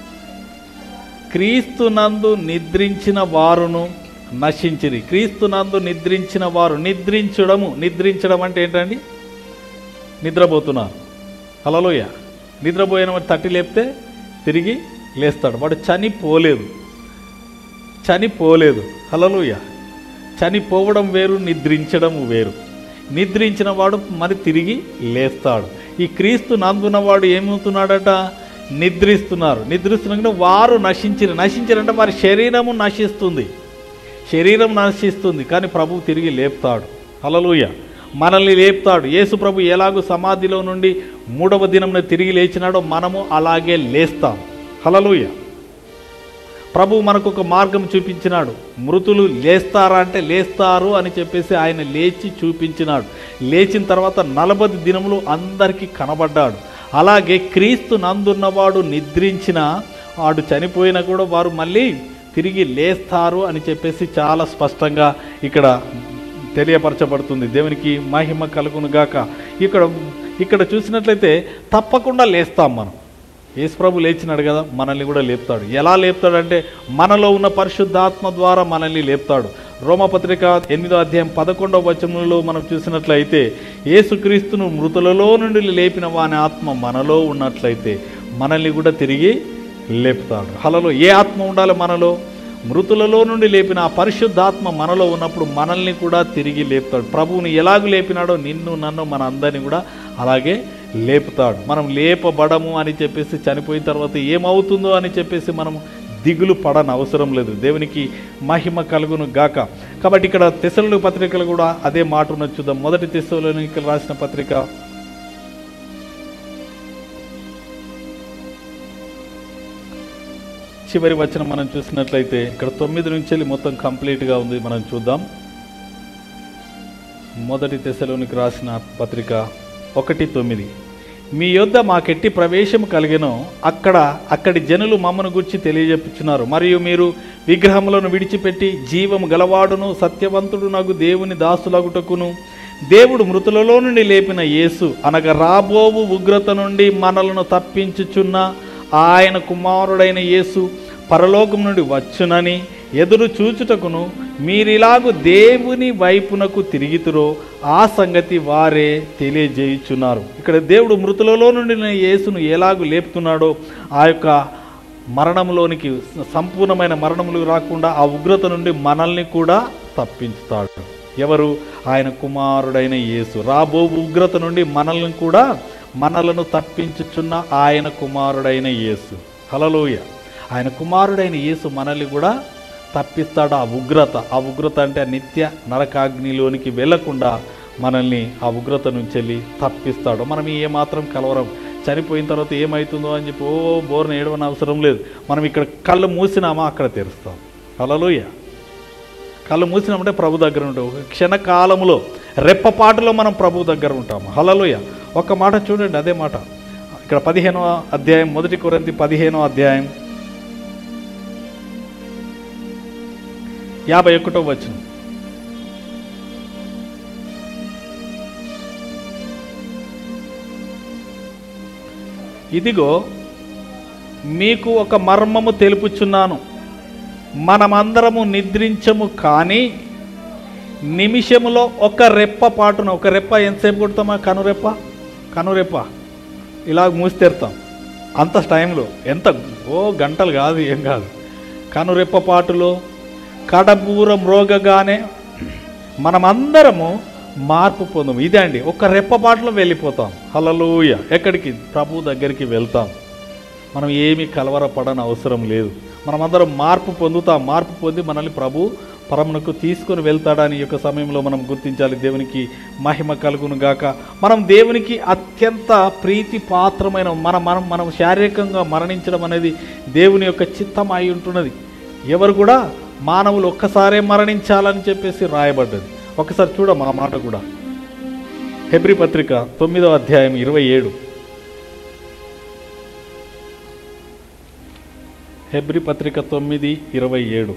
క్రీస్తునందు నిద్రించిన వారును నశించిరి క్రీస్తునందు నిద్రించిన వారు నిద్రించడము నిద్రించడం అంటే ఏంటండి నిద్రపోతున్నారు హలలోయ నిద్రపోయిన వాడు తట్టి లేపితే తిరిగి లేస్తాడు వాడు చనిపోలేదు చనిపోలేదు హలలుయ చనిపోవడం వేరు నిద్రించడం వేరు నిద్రించిన వాడు మరి తిరిగి లేస్తాడు ఈ క్రీస్తు నందున్నవాడు ఏమవుతున్నాడట నిద్రిస్తున్నారు నిద్రిస్తున్న వారు నశించిన నశించారంటే వారి శరీరము నశిస్తుంది శరీరం నశిస్తుంది కానీ ప్రభు తిరిగి లేపుతాడు హలలుయ మనల్ని లేపుతాడు యేసు ప్రభు ఎలాగో సమాధిలో నుండి మూడవ దినంన తిరిగి లేచినాడో మనము అలాగే లేస్తాం హలలుయ ప్రభు మనకు ఒక మార్గం చూపించినాడు మృతులు లేస్తారా అంటే లేస్తారు అని చెప్పేసి ఆయన లేచి చూపించినాడు లేచిన తర్వాత నలభై దినములు అందరికీ కనబడ్డాడు అలాగే క్రీస్తు నందున్నవాడు నిద్రించిన వాడు చనిపోయినా కూడా వారు మళ్ళీ తిరిగి లేస్తారు అని చెప్పేసి చాలా స్పష్టంగా ఇక్కడ తెలియపరచబడుతుంది దేవునికి మహిమ కలుగును గాక ఇక్కడ ఇక్కడ చూసినట్లయితే తప్పకుండా లేస్తాం మనం యేసుప్రభు లేచినాడు కదా మనల్ని కూడా లేపుతాడు ఎలా లేపుతాడంటే మనలో ఉన్న పరిశుద్ధాత్మ ద్వారా మనల్ని లేపుతాడు రోమపత్రిక ఎనిమిదో అధ్యాయం పదకొండవ వచనంలో మనం చూసినట్లయితే యేసుక్రీస్తును మృతులలో నుండి లేపిన వాని ఆత్మ మనలో ఉన్నట్లయితే మనల్ని కూడా తిరిగి లేపుతాడు హలలో ఏ ఆత్మ ఉండాలి మనలో మృతులలో నుండి లేపిన ఆ పరిశుద్ధాత్మ మనలో ఉన్నప్పుడు మనల్ని కూడా తిరిగి లేపుతాడు ప్రభువుని ఎలాగ లేపినాడో నిన్ను నన్ను మన అందరినీ కూడా అలాగే లేపుతాడు మనం లేపబడము అని చెప్పేసి చనిపోయిన తర్వాత ఏమవుతుందో అని చెప్పేసి మనం దిగులు పడని అవసరం లేదు దేవునికి మహిమ కలుగును గాక కాబట్టి ఇక్కడ తెసలు పత్రికలు కూడా అదే మాట ఉన్నది చూద్దాం మొదటి తెసలోనికి రాసిన పత్రిక చివరి వచనం మనం చూసినట్లయితే ఇక్కడ తొమ్మిది నుంచి వెళ్ళి మొత్తం కంప్లీట్గా ఉంది మనం చూద్దాం మొదటి దశలోనికి రాసిన పత్రిక ఒకటి తొమ్మిది మీ యొద్ద మాకెట్టి ప్రవేశం కలిగెనో అక్కడ అక్కడి జనులు మమ్మను గురించి తెలియజెప్పుచున్నారు మరియు మీరు విగ్రహములను విడిచిపెట్టి జీవము గలవాడును సత్యవంతుడు నగు దేవుని దాసులగుటకును దేవుడు మృతులలో నుండి లేపిన యేసు అనగా రాబోవు ఉగ్రత నుండి మనలను తప్పించుచున్న ఆయన కుమారుడైన యేసు పరలోకం నుండి వచ్చునని ఎదురు చూచుటకును మీరిలాగు దేవుని వైపునకు తిరిగితురో ఆ సంగతి వారే తెలియజేయుచున్నారు ఇక్కడ దేవుడు మృతులలో నుండి యేసును ఎలాగు లేపుతున్నాడో ఆ యొక్క మరణంలోనికి సంపూర్ణమైన మరణములు రాకుండా ఆ ఉగ్రత నుండి మనల్ని కూడా తప్పించుతాడు ఎవరు ఆయన కుమారుడైన యేసు రాబో ఉగ్రత నుండి మనల్ని కూడా మనలను తప్పించుచున్న ఆయన కుమారుడైన యేసు హలలోయ ఆయన కుమారుడైన యేసు మనల్ని కూడా తప్పిస్తాడు ఆ ఉగ్రత ఆ ఉగ్రత అంటే ఆ నిత్య నరకాగ్నిలోనికి వెళ్లకుండా మనల్ని ఆ ఉగ్రత నుంచి వెళ్ళి తప్పిస్తాడు మనం ఏమాత్రం కలవరం చనిపోయిన తర్వాత ఏమవుతుందో అని చెప్పి ఓ బోర్న ఏడవని అవసరం లేదు మనం ఇక్కడ కళ్ళు మూసినామా అక్కడ తెరుస్తాం హలలోయ కళ్ళు మూసినామంటే ప్రభు దగ్గర ఉంటాం ఒక క్షణకాలంలో రెప్పపాటులో మనం ప్రభు దగ్గర ఉంటాము హలలోయ ఒక మాట చూడండి అదే మాట ఇక్కడ పదిహేనో అధ్యాయం మొదటి కొరంతి పదిహేనో అధ్యాయం యాభై ఒకటో వచ్చిన ఇదిగో మీకు ఒక మర్మము తెలుపుచున్నాను మనమందరము నిద్రించము కానీ నిమిషములో ఒక రెప్ప పాటున ఒక రెప్ప ఎంతసేపు కొడతామా కనురెప్ప కనురెప్ప ఇలా మూసితెరుతాం అంత టైంలో ఎంత ఓ గంటలు కాదు ఏం కాదు కనురెప్ప పాటులో కడబూర మ్రోగగానే మనమందరము మార్పు పొందం ఇదే అండి ఒక రెప్పపాటులో వెళ్ళిపోతాం హలలోయ ఎక్కడికి ప్రభు దగ్గరికి వెళ్తాం మనం ఏమీ కలవరపడని అవసరం లేదు మనమందరం మార్పు పొందుతాం మార్పు పొంది మనల్ని ప్రభు పరమునకు తీసుకొని వెళ్తాడని ఈ యొక్క సమయంలో మనం గుర్తించాలి దేవునికి మహిమ కలుగును గాక మనం దేవునికి అత్యంత ప్రీతి పాత్రమైన మన మనం మనం శారీరకంగా మరణించడం అనేది దేవుని యొక్క చిత్తం అయి ఉంటున్నది ఎవరు కూడా మానవులు ఒక్కసారే మరణించాలని చెప్పేసి రాయబడ్డది ఒకసారి చూడమ్మా ఆ మాట కూడా హెబ్రి పత్రిక తొమ్మిదవ అధ్యాయం ఇరవై ఏడు హెబ్రి పత్రిక తొమ్మిది ఇరవై ఏడు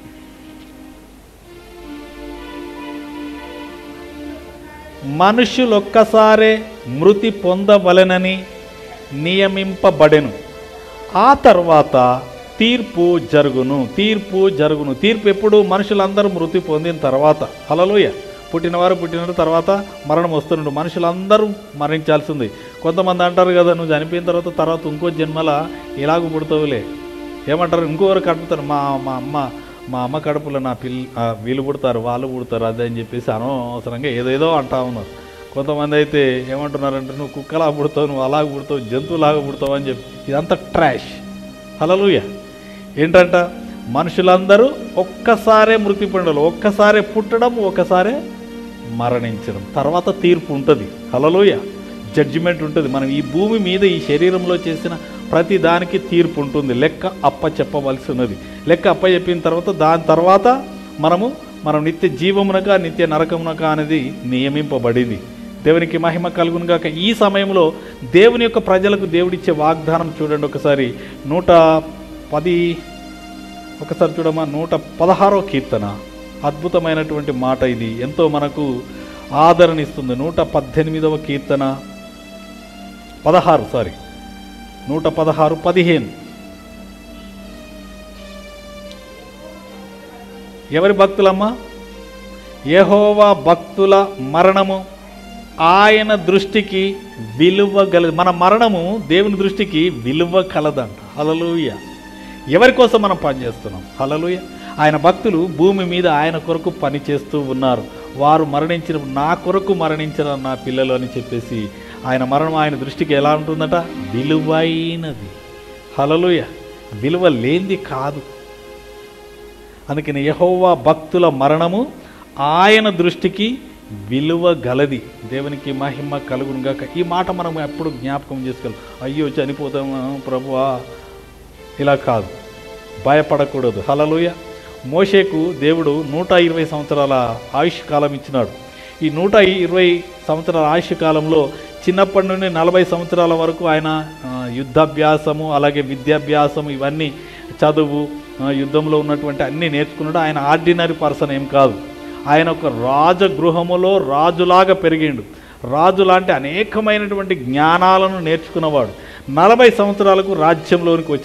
మనుషులు ఒక్కసారే మృతి పొందవలెనని నియమింపబడెను ఆ తర్వాత తీర్పు జరుగును తీర్పు జరుగును తీర్పు ఎప్పుడు మనుషులందరూ మృతి పొందిన తర్వాత హలలోయ పుట్టినవారు పుట్టిన తర్వాత మరణం వస్తున్నాడు మనుషులందరూ మరణించాల్సింది కొంతమంది అంటారు కదా నువ్వు చనిపోయిన తర్వాత తర్వాత ఇంకో జన్మల ఇలాగ పుడతావులే ఏమంటారు ఇంకోరు కడుపుతారు మా మా అమ్మ మా అమ్మ కడుపులో నా పిల్ల ఆ, వీళ్ళు పుడతారు వాళ్ళు పుడతారు అదే అని చెప్పేసి అనవసరంగా ఏదేదో అంటా ఉన్నారు కొంతమంది అయితే ఏమంటున్నారంటే నువ్వు కుక్కలా పుడతావు నువ్వు అలాగ పుడతావు జంతువులాగా పుడతావు అని చెప్పి ఇదంతా ట్రాష్ హలలుయ ఏంటంట మనుషులందరూ ఒక్కసారే మృతి పొందడం ఒక్కసారే పుట్టడం ఒక్కసారే మరణించడం తర్వాత తీర్పు ఉంటుంది హలలోయ జడ్జిమెంట్ ఉంటుంది మనం ఈ భూమి మీద ఈ శరీరంలో చేసిన ప్రతి దానికి తీర్పు ఉంటుంది లెక్క అప్ప చెప్పవలసి ఉన్నది లెక్క అప్ప చెప్పిన తర్వాత దాని తర్వాత మనము మనం నిత్య జీవమునక నిత్య నరకమునక అనేది నియమింపబడింది దేవునికి మహిమ కలుగును గాక ఈ సమయంలో దేవుని యొక్క ప్రజలకు దేవుడిచ్చే వాగ్దానం చూడండి ఒకసారి నూట పది ఒకసారి చూడమ్మా నూట పదహారో కీర్తన అద్భుతమైనటువంటి మాట ఇది ఎంతో మనకు ఆదరణ ఇస్తుంది నూట పద్దెనిమిదవ కీర్తన పదహారు సారీ నూట పదహారు పదిహేను ఎవరి భక్తులమ్మా యెహోవా భక్తుల మరణము ఆయన దృష్టికి విలువ గలది మన మరణము దేవుని దృష్టికి విలువ కలదంట హలలుయ ఎవరి కోసం మనం పనిచేస్తున్నాం హలలుయ ఆయన భక్తులు భూమి మీద ఆయన కొరకు పనిచేస్తూ ఉన్నారు వారు మరణించిన నా కొరకు మరణించిన నా పిల్లలు అని చెప్పేసి ఆయన మరణం ఆయన దృష్టికి ఎలా ఉంటుందట విలువైనది హలలుయ విలువ లేనిది కాదు అందుకని యహోవా భక్తుల మరణము ఆయన దృష్టికి విలువ గలది దేవునికి మహిమ కలుగును గాక ఈ మాట మనం ఎప్పుడు జ్ఞాపకం చేసుకోవాలి అయ్యో చనిపోతాము ప్రభువా ఇలా కాదు భయపడకూడదు హలలుయ మోషేకు దేవుడు నూట ఇరవై సంవత్సరాల ఆయుష్ కాలం ఇచ్చినాడు ఈ నూట ఇరవై సంవత్సరాల ఆయుష్ కాలంలో చిన్నప్పటి నుండి నలభై సంవత్సరాల వరకు ఆయన ఆ, యుద్ధాభ్యాసము అలాగే విద్యాభ్యాసము ఇవన్నీ చదువు ఆ, యుద్ధంలో ఉన్నటువంటి అన్నీ నేర్చుకున్నాడు ఆయన ఆర్డినరీ పర్సన్ ఏం కాదు ఆయన ఒక రాజగృహములో రాజులాగా పెరిగిండు రాజు లాంటి అనేకమైనటువంటి జ్ఞానాలను నేర్చుకున్నవాడు నలభై సంవత్సరాలకు రాజ్యంలోనికి వచ్చినాడు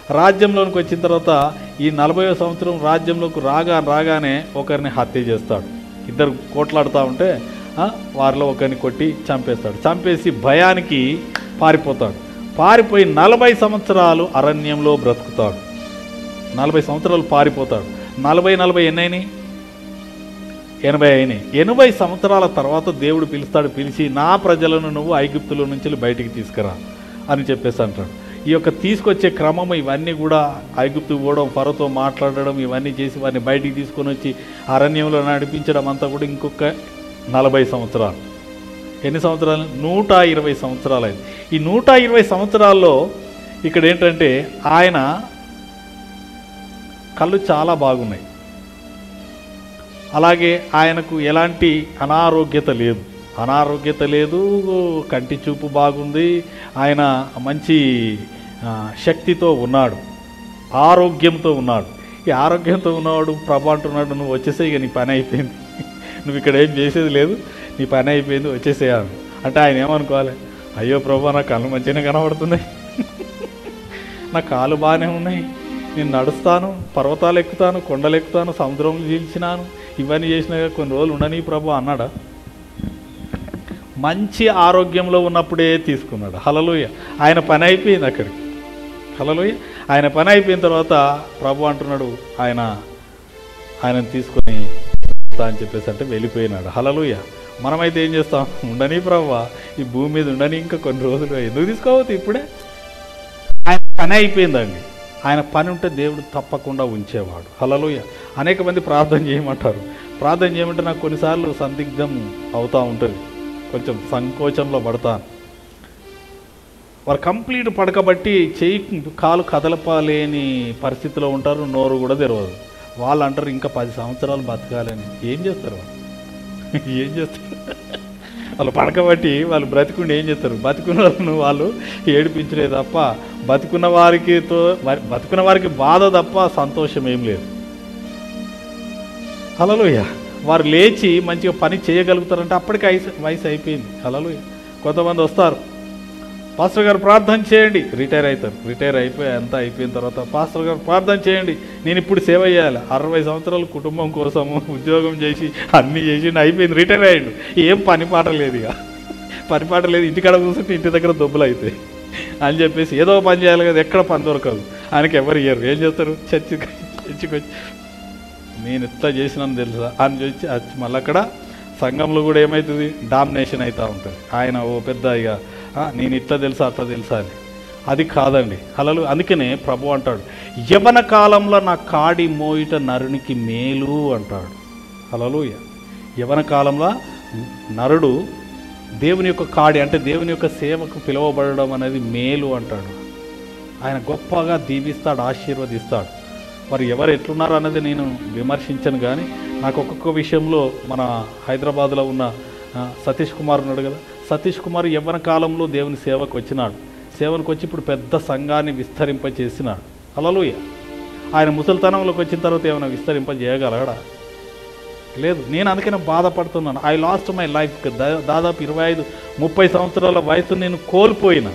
రాజ్యంలోనికి వచ్చిన తర్వాత ఈ నలభై సంవత్సరం రాజ్యంలోకి రాగా రాగానే ఒకరిని హత్య చేస్తాడు ఇద్దరు కోట్లాడుతూ ఉంటే ఆ, వారిలో ఒకరిని కొట్టి చంపేస్తాడు చంపేసి భయానికి పారిపోతాడు పారిపోయి నలభై సంవత్సరాలు అరణ్యంలో బ్రతుకుతాడు నలభై సంవత్సరాలు పారిపోతాడు నలభై నలభై ఎన్నైనాయి ఎనభై అయినాయి ఎనభై సంవత్సరాల తర్వాత దేవుడు పిలుస్తాడు పిలిచి నా ప్రజలను నువ్వు ఐగుప్తుల నుంచి బయటికి తీసుకురా అని చెప్పేసి అంటాడు ఈ యొక్క తీసుకొచ్చే క్రమం ఇవన్నీ కూడా ఐగుప్తు పోవడం ఫరోతో మాట్లాడడం ఇవన్నీ చేసి వారిని బయటికి తీసుకొని వచ్చి అరణ్యంలో నడిపించడం అంతా కూడా ఇంకొక నలభై సంవత్సరాలు ఎన్ని సంవత్సరాలు నూట ఇరవై సంవత్సరాలు అయింది ఈ నూట ఇరవై సంవత్సరాల్లో ఇక్కడ ఏంటంటే ఆయన కళ్ళు చాలా బాగున్నాయి అలాగే ఆయనకు ఎలాంటి అనారోగ్యత లేదు అనారోగ్యత లేదు కంటి చూపు బాగుంది ఆయన మంచి ఆ, శక్తితో ఉన్నాడు ఆరోగ్యంతో ఉన్నాడు ఈ ఆరోగ్యంతో ఉన్నవాడు ప్రభు అంటున్నాడు నువ్వు వచ్చేసే ఇక నీ పని అయిపోయింది నువ్వు ఇక్కడ ఏం చేసేది లేదు నీ పని అయిపోయింది వచ్చేసేయాలి అంటే ఆయన ఏమనుకోవాలి అయ్యో ప్రభు నా కళ్ళు మంచిగానే కనబడుతున్నాయి నా కాలు బాగానే ఉన్నాయి నేను నడుస్తాను పర్వతాలు ఎక్కుతాను కొండలు ఎక్కుతాను సముద్రంలో జీల్చినాను ఇవన్నీ చేసినా కొన్ని రోజులు ఉండని ప్రభు అన్నాడా మంచి ఆరోగ్యంలో ఉన్నప్పుడే తీసుకున్నాడు హలలోయ ఆయన పని అయిపోయింది అక్కడికి హలలోయ ఆయన పని అయిపోయిన తర్వాత ప్రభు అంటున్నాడు ఆయన ఆయనను తీసుకొని వస్తా అని చెప్పేసి అంటే వెళ్ళిపోయినాడు హలలుయ మనమైతే ఏం చేస్తాం ఉండని ప్రభు ఈ భూమి మీద ఉండని ఇంకా కొన్ని రోజులు ఎందుకు తీసుకోవద్దు ఇప్పుడే ఆయన పని అయిపోయిందండి ఆయన పని ఉంటే దేవుడు తప్పకుండా ఉంచేవాడు హలలోయ అనేక మంది ప్రార్థన చేయమంటారు ప్రార్థన చేయమంటే నాకు కొన్నిసార్లు సందిగ్ధం అవుతూ ఉంటుంది కొంచెం సంకోచంలో పడతాను వారు కంప్లీట్ పడకబట్టి చేయి కాలు కదలపాలేని పరిస్థితిలో ఉంటారు నోరు కూడా తెరవదు వాళ్ళు అంటారు ఇంకా పది సంవత్సరాలు బతకాలని ఏం చేస్తారు వాళ్ళు ఏం చేస్తారు వాళ్ళు పడకబట్టి వాళ్ళు బ్రతికుండి ఏం చేస్తారు బతుకున్న వాళ్ళను వాళ్ళు ఏడిపించలేదు తప్ప బతుకున్న వారికి తో వారి- బతుకున్న వారికి బాధ తప్ప సంతోషం ఏం లేదు హలలోయ వారు లేచి మంచిగా పని చేయగలుగుతారంటే అప్పటికి వయసు వయసు అయిపోయింది హలలోయ కొంతమంది వస్తారు పాస్టర్ గారు ప్రార్థన చేయండి రిటైర్ అవుతారు రిటైర్ అయిపోయి అంతా అయిపోయిన తర్వాత పాస్టర్ గారు ప్రార్థన చేయండి నేను ఇప్పుడు సేవ చేయాలి అరవై సంవత్సరాలు కుటుంబం కోసము ఉద్యోగం చేసి అన్నీ చేసి అయిపోయింది రిటైర్ అయ్యాడు ఏం పని పాట లేదు ఇక పని పాట లేదు ఇంటికాడ కూర్చుంటే ఇంటి దగ్గర దొబ్బులు అవుతాయి అని చెప్పేసి ఏదో పని చేయాలి కదా ఎక్కడ పని దొరకదు ఆయనకి ఎవరు ఇయ్యరు ఏం చేస్తారు చర్చి చర్చికి వచ్చి నేను ఇట్లా చేసినాను తెలుసా అని చూసి వచ్చి మళ్ళీ అక్కడ సంఘంలో కూడా ఏమవుతుంది డామినేషన్ అవుతూ ఉంటుంది ఆయన ఓ పెద్ద ఇక "ఆ, నేను ఇట్లా తెలుసా అట్లా తెలుసా అని అది కాదండి హలలు అందుకనే ప్రభు అంటాడు యవన కాలంలో నా కాడి మోయిట నరునికి మేలు అంటాడు హలలుయ యవన కాలంలో నరుడు దేవుని యొక్క కాడి అంటే దేవుని యొక్క సేవకు పిలువబడడం అనేది మేలు అంటాడు ఆయన గొప్పగా దీవిస్తాడు ఆశీర్వదిస్తాడు మరి ఎవరు ఎట్లున్నారు అన్నది నేను విమర్శించను కానీ నాకు ఒక్కొక్క విషయంలో మన హైదరాబాద్లో ఉన్న ఆ, సతీష్ కుమార్ ఉన్నాడు కదా సతీష్ కుమార్ యవ్వన కాలంలో దేవుని సేవకు వచ్చినాడు సేవలకు వచ్చి ఇప్పుడు పెద్ద సంఘాన్ని విస్తరింపచేసినాడు అలలుయ ఆయన ముసలితనంలోకి వచ్చిన తర్వాత ఏమైనా విస్తరింప చేయగలగడా లేదు నేను అందుకనే బాధపడుతున్నాను ఐ లాస్ట్ మై లైఫ్ దాదాపు ఇరవై ఐదు ముప్పై సంవత్సరాల వయసు నేను కోల్పోయినా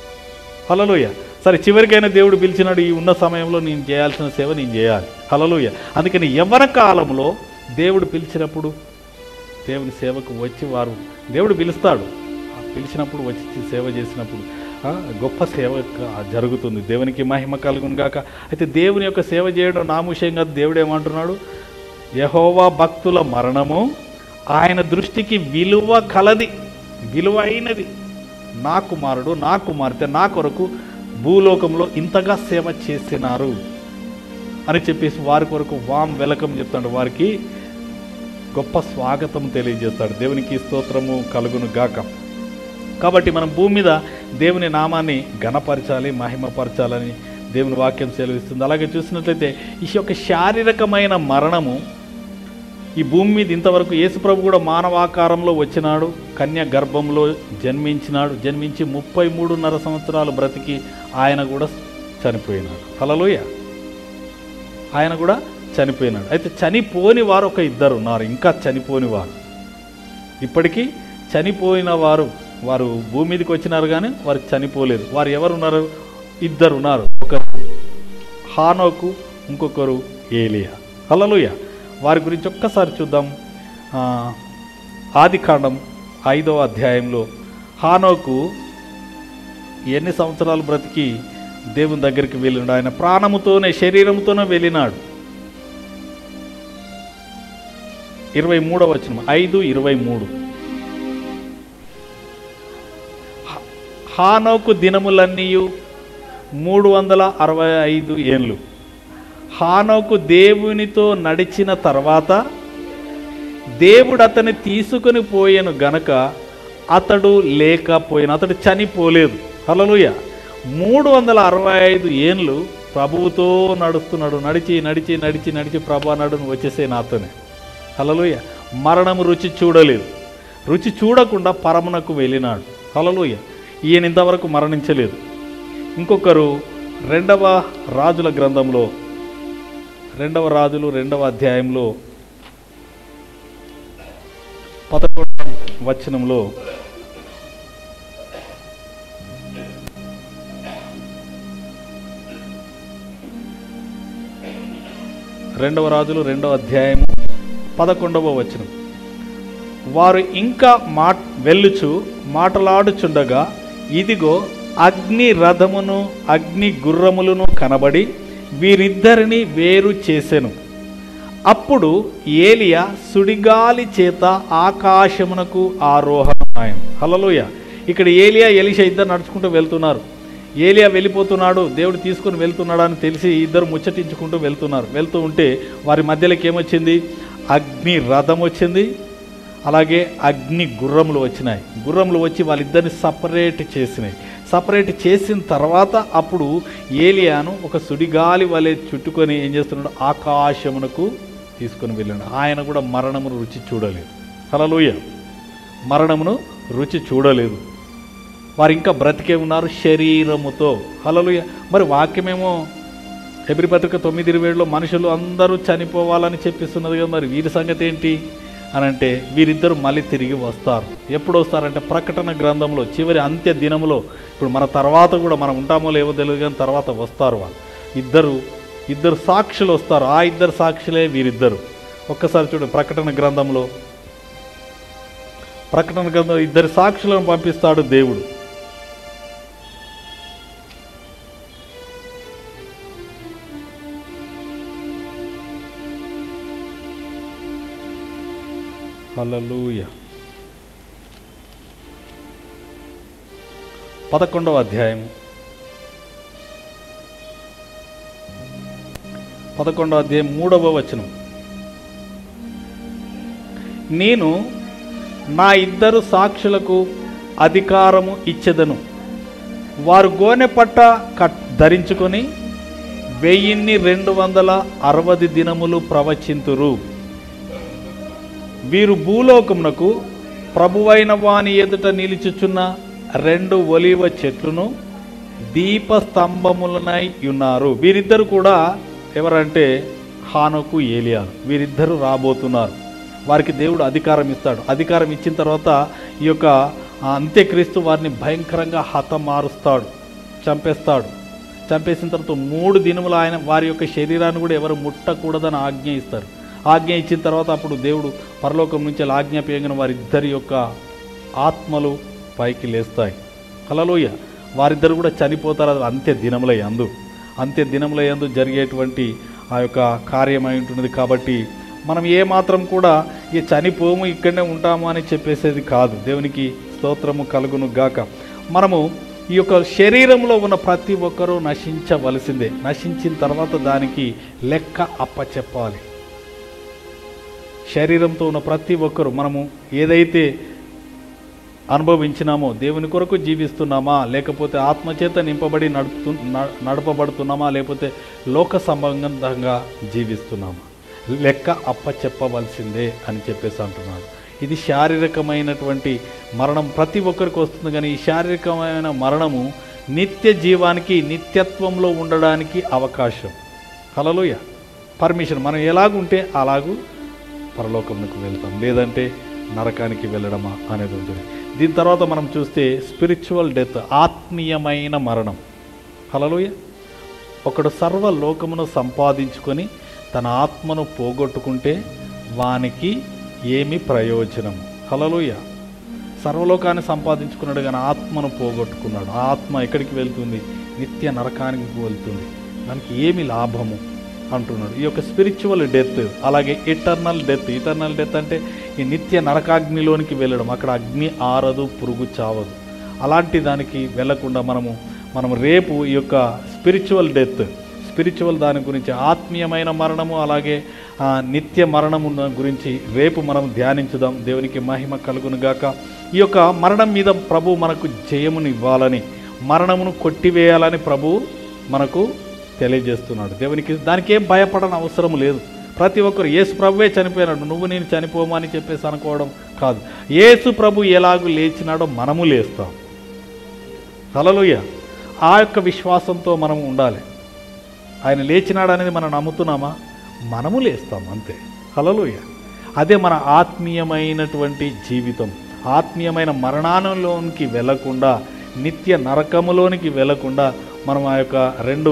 హలలుయ సరే చివరికైనా దేవుడు పిలిచినాడు ఈ ఉన్న సమయంలో నేను చేయాల్సిన సేవ నేను చేయాలి హలలుయ అందుకని యవ్వన కాలంలో దేవుడు పిలిచినప్పుడు దేవుని సేవకు వచ్చి వారు దేవుడు పిలుస్తాడు ఆ పిలిచినప్పుడు వచ్చి సేవ చేసినప్పుడు ఆ, గొప్ప సేవ క- జరుగుతుంది దేవునికి మహిమ కలుగును గాక అయితే దేవుని యొక్క సేవ చేయడం నాముషంగా దేవుడు ఏమంటున్నాడు యహోవా భక్తుల మరణము ఆయన దృష్టికి విలువ కలది విలువైనది నా కుమారుడు నా కుమార్తె నా కొరకు భూలోకంలో ఇంతగా సేవ చేసినారు అని చెప్పేసి వారి కొరకు వామ్ వెలకం చెప్తాడు వారికి గొప్ప స్వాగతం తెలియజేస్తాడు దేవునికి స్తోత్రము కలుగును గాక కాబట్టి మనం భూమి మీద దేవుని నామాన్ని ఘనపరచాలి మహిమపరచాలని దేవుని వాక్యం సెలవిస్తుంది అలాగే చూసినట్లయితే ఈ యొక్క శారీరకమైన మరణము ఈ భూమి మీద ఇంతవరకు యేసుప్రభు కూడా మానవాకారంలో వచ్చినాడు కన్య గర్భంలో జన్మించినాడు జన్మించి ముప్పై మూడున్నర సంవత్సరాలు బ్రతికి ఆయన కూడా చనిపోయినాడు హలలోయ ఆయన కూడా చనిపోయినాడు అయితే చనిపోని వారు ఒక ఇద్దరు ఉన్నారు ఇంకా చనిపోని వారు ఇప్పటికీ చనిపోయిన వారు వారు భూమి మీదకి వచ్చినారు కానీ వారు చనిపోలేదు వారు ఎవరు ఉన్నారు ఇద్దరు ఉన్నారు ఒకరు హానోకు ఇంకొకరు ఏలియా హల్లెలూయా వారి గురించి ఒక్కసారి చూద్దాం ఆ, ఆదికాండం ఐదవ అధ్యాయంలో హానోకు ఎన్ని సంవత్సరాలు బ్రతికి దేవుని దగ్గరికి వెళ్ళినాడు ఆయన ప్రాణముతోనే శరీరంతోనే వెళ్ళినాడు ఇరవై మూడవ వచనం ఐదు ఇరవై మూడు హ- హానోకు దినములన్నీ మూడు వందల అరవై ఐదు ఏళ్ళు హానోకు దేవునితో నడిచిన తర్వాత దేవుడు అతన్ని తీసుకుని పోయాను గనక అతడు లేకపోయిన అతడు చనిపోలేదు హలలుయ మూడు వందల అరవై ఐదు ఏండ్లు ప్రభువుతో నడుస్తున్నాడు నడిచి నడిచి నడిచి నడిచి ప్రభా నడును వచ్చేసే నాతోనే హలలుయ మరణము రుచి చూడలేదు రుచి చూడకుండా పరమునకు వెళ్ళినాడు హలలుయ ఈయన ఇంతవరకు మరణించలేదు ఇంకొకరు రెండవ రాజుల గ్రంథంలో రెండవ రాజులు రెండవ అధ్యాయంలో పదకొండవ వచనంలో రెండవ రాజులు రెండవ అధ్యాయము పదకొండవ వచనం వారు ఇంకా మా వెళ్ళుచు మాటలాడుచుండగా ఇదిగో అగ్ని రథమును అగ్ని గుర్రములను కనబడి వీరిద్దరిని వేరు చేసెను అప్పుడు ఏలియా సుడిగాలి చేత ఆకాశమునకు ఆరోహణమాయం హలలోయ ఇక్కడ ఏలియా ఎలిషా ఇద్దరు నడుచుకుంటూ వెళ్తున్నారు ఏలియా వెళ్ళిపోతున్నాడు దేవుడు తీసుకుని వెళ్తున్నాడు అని తెలిసి ఇద్దరు ముచ్చటించుకుంటూ వెళ్తున్నారు వెళ్తూ ఉంటే వారి మధ్యలోకి ఏమొచ్చింది అగ్ని రథం వచ్చింది అలాగే అగ్ని గుర్రములు వచ్చినాయి గుర్రములు వచ్చి వాళ్ళిద్దరిని సపరేట్ చేసినాయి సపరేట్ చేసిన తర్వాత అప్పుడు ఏలియాను ఒక సుడిగాలి వలె చుట్టుకొని ఏం చేస్తున్నాడు ఆకాశమునకు తీసుకొని వెళ్ళాడు ఆయన కూడా మరణమును రుచి చూడలేదు హలలుయ మరణమును రుచి చూడలేదు వారు ఇంకా బ్రతికే ఉన్నారు శరీరముతో హలలుయ మరి వాక్యమేమో హెబ్రి పత్రిక తొమ్మిది ఇరవై ఏడులో మనుషులు అందరూ చనిపోవాలని చెప్పిస్తున్నది కదా మరి వీరి సంగతి ఏంటి అని అంటే వీరిద్దరు మళ్ళీ తిరిగి వస్తారు ఎప్పుడు వస్తారంటే ప్రకటన గ్రంథంలో చివరి అంత్య దినములో ఇప్పుడు మన తర్వాత కూడా మనం ఉంటామో లేవో తెలియదు కానీ తర్వాత వస్తారు వాళ్ళు ఇద్దరు ఇద్దరు సాక్షులు వస్తారు ఆ ఇద్దరు సాక్షులే వీరిద్దరు ఒక్కసారి చూడండి ప్రకటన గ్రంథంలో ప్రకటన గ్రంథంలో ఇద్దరు సాక్షులను పంపిస్తాడు దేవుడు హల్లెలూయా పదకొండవ అధ్యాయం పదకొండవ అధ్యాయం మూడవ వచనం నేను నా ఇద్దరు సాక్షులకు అధికారము ఇచ్చెదను వారు గోనె పట్ట కట్ ధరించుకొని వెయ్యిన్ని రెండు వందల అరవది దినములు ప్రవచింతురు వీరు భూలోకమునకు ప్రభువైన వాని ఎదుట నిలుచుచున్న రెండు ఒలివ చెట్లును దీపస్తంభములనై ఉన్నారు వీరిద్దరు కూడా ఎవరంటే హానుకు ఏలియాలు వీరిద్దరు రాబోతున్నారు వారికి దేవుడు అధికారం ఇస్తాడు అధికారం ఇచ్చిన తర్వాత ఈ యొక్క ఆ అంత్యక్రీస్తు వారిని భయంకరంగా హతమారుస్తాడు చంపేస్తాడు చంపేసిన తర్వాత మూడు దినములు ఆయన వారి యొక్క శరీరాన్ని కూడా ఎవరు ముట్టకూడదని ఆజ్ఞ ఇస్తారు ఆజ్ఞ ఇచ్చిన తర్వాత అప్పుడు దేవుడు పరలోకం నుంచి అలా ఆజ్ఞాపీయంగా వారిద్దరి యొక్క ఆత్మలు పైకి లేస్తాయి హలలోయ వారిద్దరు కూడా చనిపోతారు అది అంత్య దినములై అందు అంత్య దినములై అందు జరిగేటువంటి ఆ యొక్క కార్యమై ఉంటున్నది కాబట్టి మనం ఏ మాత్రం కూడా ఈ చనిపోము ఇక్కడనే ఉంటాము అని చెప్పేసేది కాదు దేవునికి స్తోత్రము కలుగును గాక మనము ఈ యొక్క శరీరంలో ఉన్న ప్రతి ఒక్కరూ నశించవలసిందే నశించిన తర్వాత దానికి లెక్క అప్పచెప్పాలి శరీరంతో ఉన్న ప్రతి ఒక్కరు మనము ఏదైతే అనుభవించినామో దేవుని కొరకు జీవిస్తున్నామా లేకపోతే ఆత్మచేత నింపబడి నడుపుతు న- నడపబడుతున్నామా లేకపోతే లోక సంబంధంగా జీవిస్తున్నామా లెక్క అప్పచెప్పవలసిందే అని చెప్పేసి అంటున్నాడు ఇది శారీరకమైనటువంటి మరణం ప్రతి ఒక్కరికి వస్తుంది కానీ ఈ శారీరకమైన మరణము నిత్య జీవానికి నిత్యత్వంలో ఉండడానికి అవకాశం హలలోయ పర్మిషన్ మనం ఎలాగుంటే అలాగూ పరలోకంకు వెళ్తాం లేదంటే నరకానికి వెళ్ళడమా అనేది ఉంటుంది దీని తర్వాత మనం చూస్తే స్పిరిచువల్ డెత్ ఆత్మీయమైన మరణం హలలోయ ఒకడు సర్వ లోకమును సంపాదించుకొని తన ఆత్మను పోగొట్టుకుంటే వానికి ఏమి ప్రయోజనం హలలుయ సర్వలోకాన్ని సంపాదించుకున్నాడు కానీ ఆత్మను పోగొట్టుకున్నాడు ఆ ఆత్మ ఎక్కడికి వెళ్తుంది నిత్య నరకానికి వెళ్తుంది దానికి ఏమి లాభము అంటున్నాడు ఈ యొక్క స్పిరిచువల్ డెత్ అలాగే ఇటర్నల్ డెత్ ఇటర్నల్ డెత్ అంటే ఈ నిత్య నరకాగ్నిలోనికి వెళ్ళడం అక్కడ అగ్ని ఆరదు పురుగు చావదు అలాంటి దానికి వెళ్ళకుండా మనము మనం రేపు ఈ యొక్క స్పిరిచువల్ డెత్ స్పిరిచువల్ దాని గురించి ఆత్మీయమైన మరణము అలాగే ఆ, నిత్య మరణము గురించి రేపు మనం ధ్యానించుదాం దేవునికి మహిమ కలుగును గాక ఈ యొక్క మరణం మీద ప్రభు మనకు జయమును ఇవ్వాలని మరణమును కొట్టివేయాలని ప్రభు మనకు తెలియజేస్తున్నాడు దేవునికి దానికి ఏం భయపడని అవసరం లేదు ప్రతి ఒక్కరు యేసు ప్రభువే చనిపోయినాడు నువ్వు నేను చనిపోమా అని చెప్పేసి అనుకోవడం కాదు యేసు ప్రభు ఎలాగూ లేచినాడో మనము లేస్తాం హలలుయ ఆ యొక్క విశ్వాసంతో మనం ఉండాలి ఆయన లేచినాడు అనేది మనం నమ్ముతున్నామా మనము లేస్తాం అంతే హలలుయ అదే మన ఆత్మీయమైనటువంటి జీవితం ఆత్మీయమైన మరణానంలోనికి వెళ్లకుండా నిత్య నరకములోనికి వెళ్లకుండా మనం ఆ యొక్క రెండు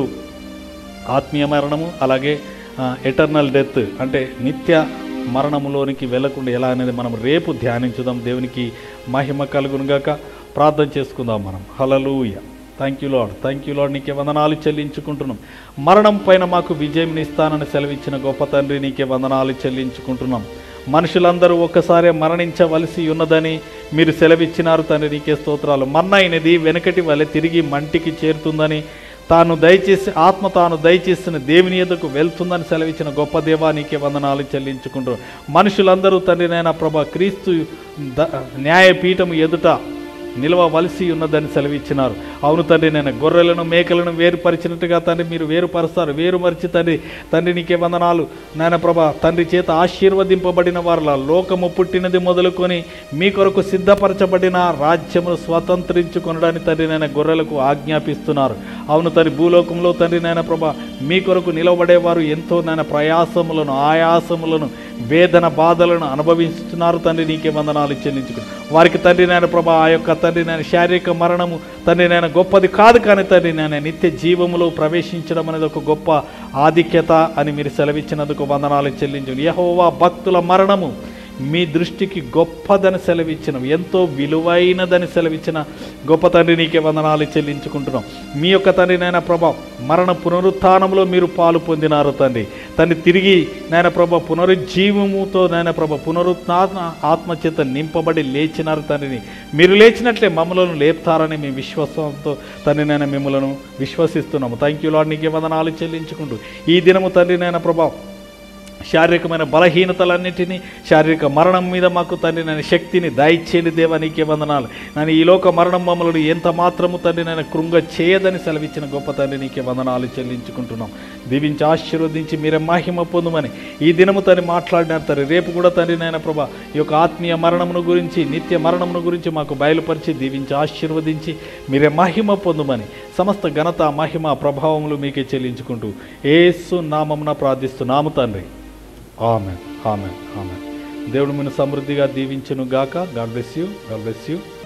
ఆత్మీయ మరణము అలాగే ఎటర్నల్ డెత్ అంటే నిత్య మరణములోనికి వెళ్లకుండా ఎలా అనేది మనం రేపు ధ్యానించుదాం దేవునికి మహిమ కలుగునుగాక ప్రార్థన చేసుకుందాం మనం hallelujah thank you Lord thank you Lord నీకే వందనాలు చెల్లించుకుంటున్నాం మరణం పైన మాకు విజయం ఇస్తానని సెలవిచ్చిన గొప్ప తండ్రి నీకే వందనాలు చెల్లించుకుంటున్నాం మనుషులందరూ ఒక్కసారే మరణించవలసి ఉన్నదని మీరు సెలవిచ్చినారు తండ్రి నీకే స్తోత్రాలు మన్నైనది వెనకటి వలె తిరిగి మంటికి చేరుతుందని తాను దయచేసి ఆత్మ తాను దయచేసిన దేవుని ఎదుకు వెళ్తుందని సెలవిచ్చిన గొప్ప దేవా నీకే వందనాలు చెల్లించుకుంటూ మనుషులందరూ తండ్రి నాయన ప్రభా క్రీస్తు ద న్యాయపీఠము ఎదుట నిలవవలసి ఉన్నదని సెలవిచ్చినారు అవును తండ్రి నేను గొర్రెలను మేకలను వేరుపరిచినట్టుగా తండ్రి మీరు వేరుపరుస్తారు వేరుమరిచి తండ్రి తండ్రి నీకే వందనాలు నాయన ప్రభా తండ్రి చేత ఆశీర్వదింపబడిన వారిలా లోకము పుట్టినది మొదలుకొని మీ కొరకు సిద్ధపరచబడిన రాజ్యమును స్వతంత్రించుకొనడానికి తండ్రి నాయన గొర్రెలకు ఆజ్ఞాపిస్తున్నారు అవును తండ్రి భూలోకంలో తండ్రి నాయన ప్రభా మీ కొరకు నిలబడేవారు ఎంతో నాయన ప్రయాసములను ఆయాసములను వేదన బాధలను అనుభవిస్తున్నారు తండ్రి నీకే వందనాలు చెల్లించుకుని వారికి తండ్రి నాయన ప్రభా ఆ యొక్క తండ్రి నాయన శారీరక మరణము తండ్రి నాయన గొప్పది కాదు కానీ తండ్రి నాయన నిత్య జీవములో ప్రవేశించడం అనేది ఒక గొప్ప ఆధిక్యత అని మీరు సెలవిచ్చినందుకు వందనాలు చెల్లించు యహోవా భక్తుల మరణము మీ దృష్టికి గొప్పదని సెలవిచ్చిన ఎంతో విలువైనదని సెలవిచ్చిన గొప్ప తండ్రి నీకే వందనాలు చెల్లించుకుంటున్నాం మీ యొక్క తండ్రి నాయన ప్రభా మరణ పునరుత్థానంలో మీరు పాలు పొందినారు తండ్రి తండ్రి తిరిగి నాయన ప్రభ పునరుజ్జీవముతో నాయన ప్రభ పునరుత్న ఆత్మచేత నింపబడి లేచినారు తండ్రిని మీరు లేచినట్లే మమ్మలను లేపుతారని మీ విశ్వాసంతో తండ్రి నాయన మిమ్మలను విశ్వసిస్తున్నాము థ్యాంక్ యూ లాడ్ నీకే వందనాలు చెల్లించుకుంటూ ఈ దినము తండ్రి నాయన ప్రభా శారీరకమైన బలహీనతలన్నిటినీ శారీరక మరణం మీద మాకు తండ్రి నేను శక్తిని దయచేయండి దేవా నీకే వందనాలు నేను ఈ లోక మరణం మమ్మల్ని ఎంత మాత్రము తండ్రి నేను కృంగ చేయదని సెలవిచ్చిన గొప్ప తండ్రి నీకే వందనాలు చెల్లించుకుంటున్నాం దీవించి ఆశీర్వదించి మీరే మహిమ పొందుమని ఈ దినము తండ్రి మాట్లాడినారు తండ్రి రేపు కూడా తండ్రి నాయన ప్రభా ఈ యొక్క ఆత్మీయ మరణమును గురించి నిత్య మరణమును గురించి మాకు బయలుపరిచి దీవించి ఆశీర్వదించి మీరే మహిమ పొందుమని సమస్త ఘనత మహిమ ప్రభావములు మీకే చెల్లించుకుంటూ ఏసు నామమున ప్రార్థిస్తున్నాము తండ్రి ఆమెన్ ఆమెన్ ఆమెన్ దేవుడు మిమ్మల్ని సమృద్ధిగా దీవించును గాక God bless you God bless you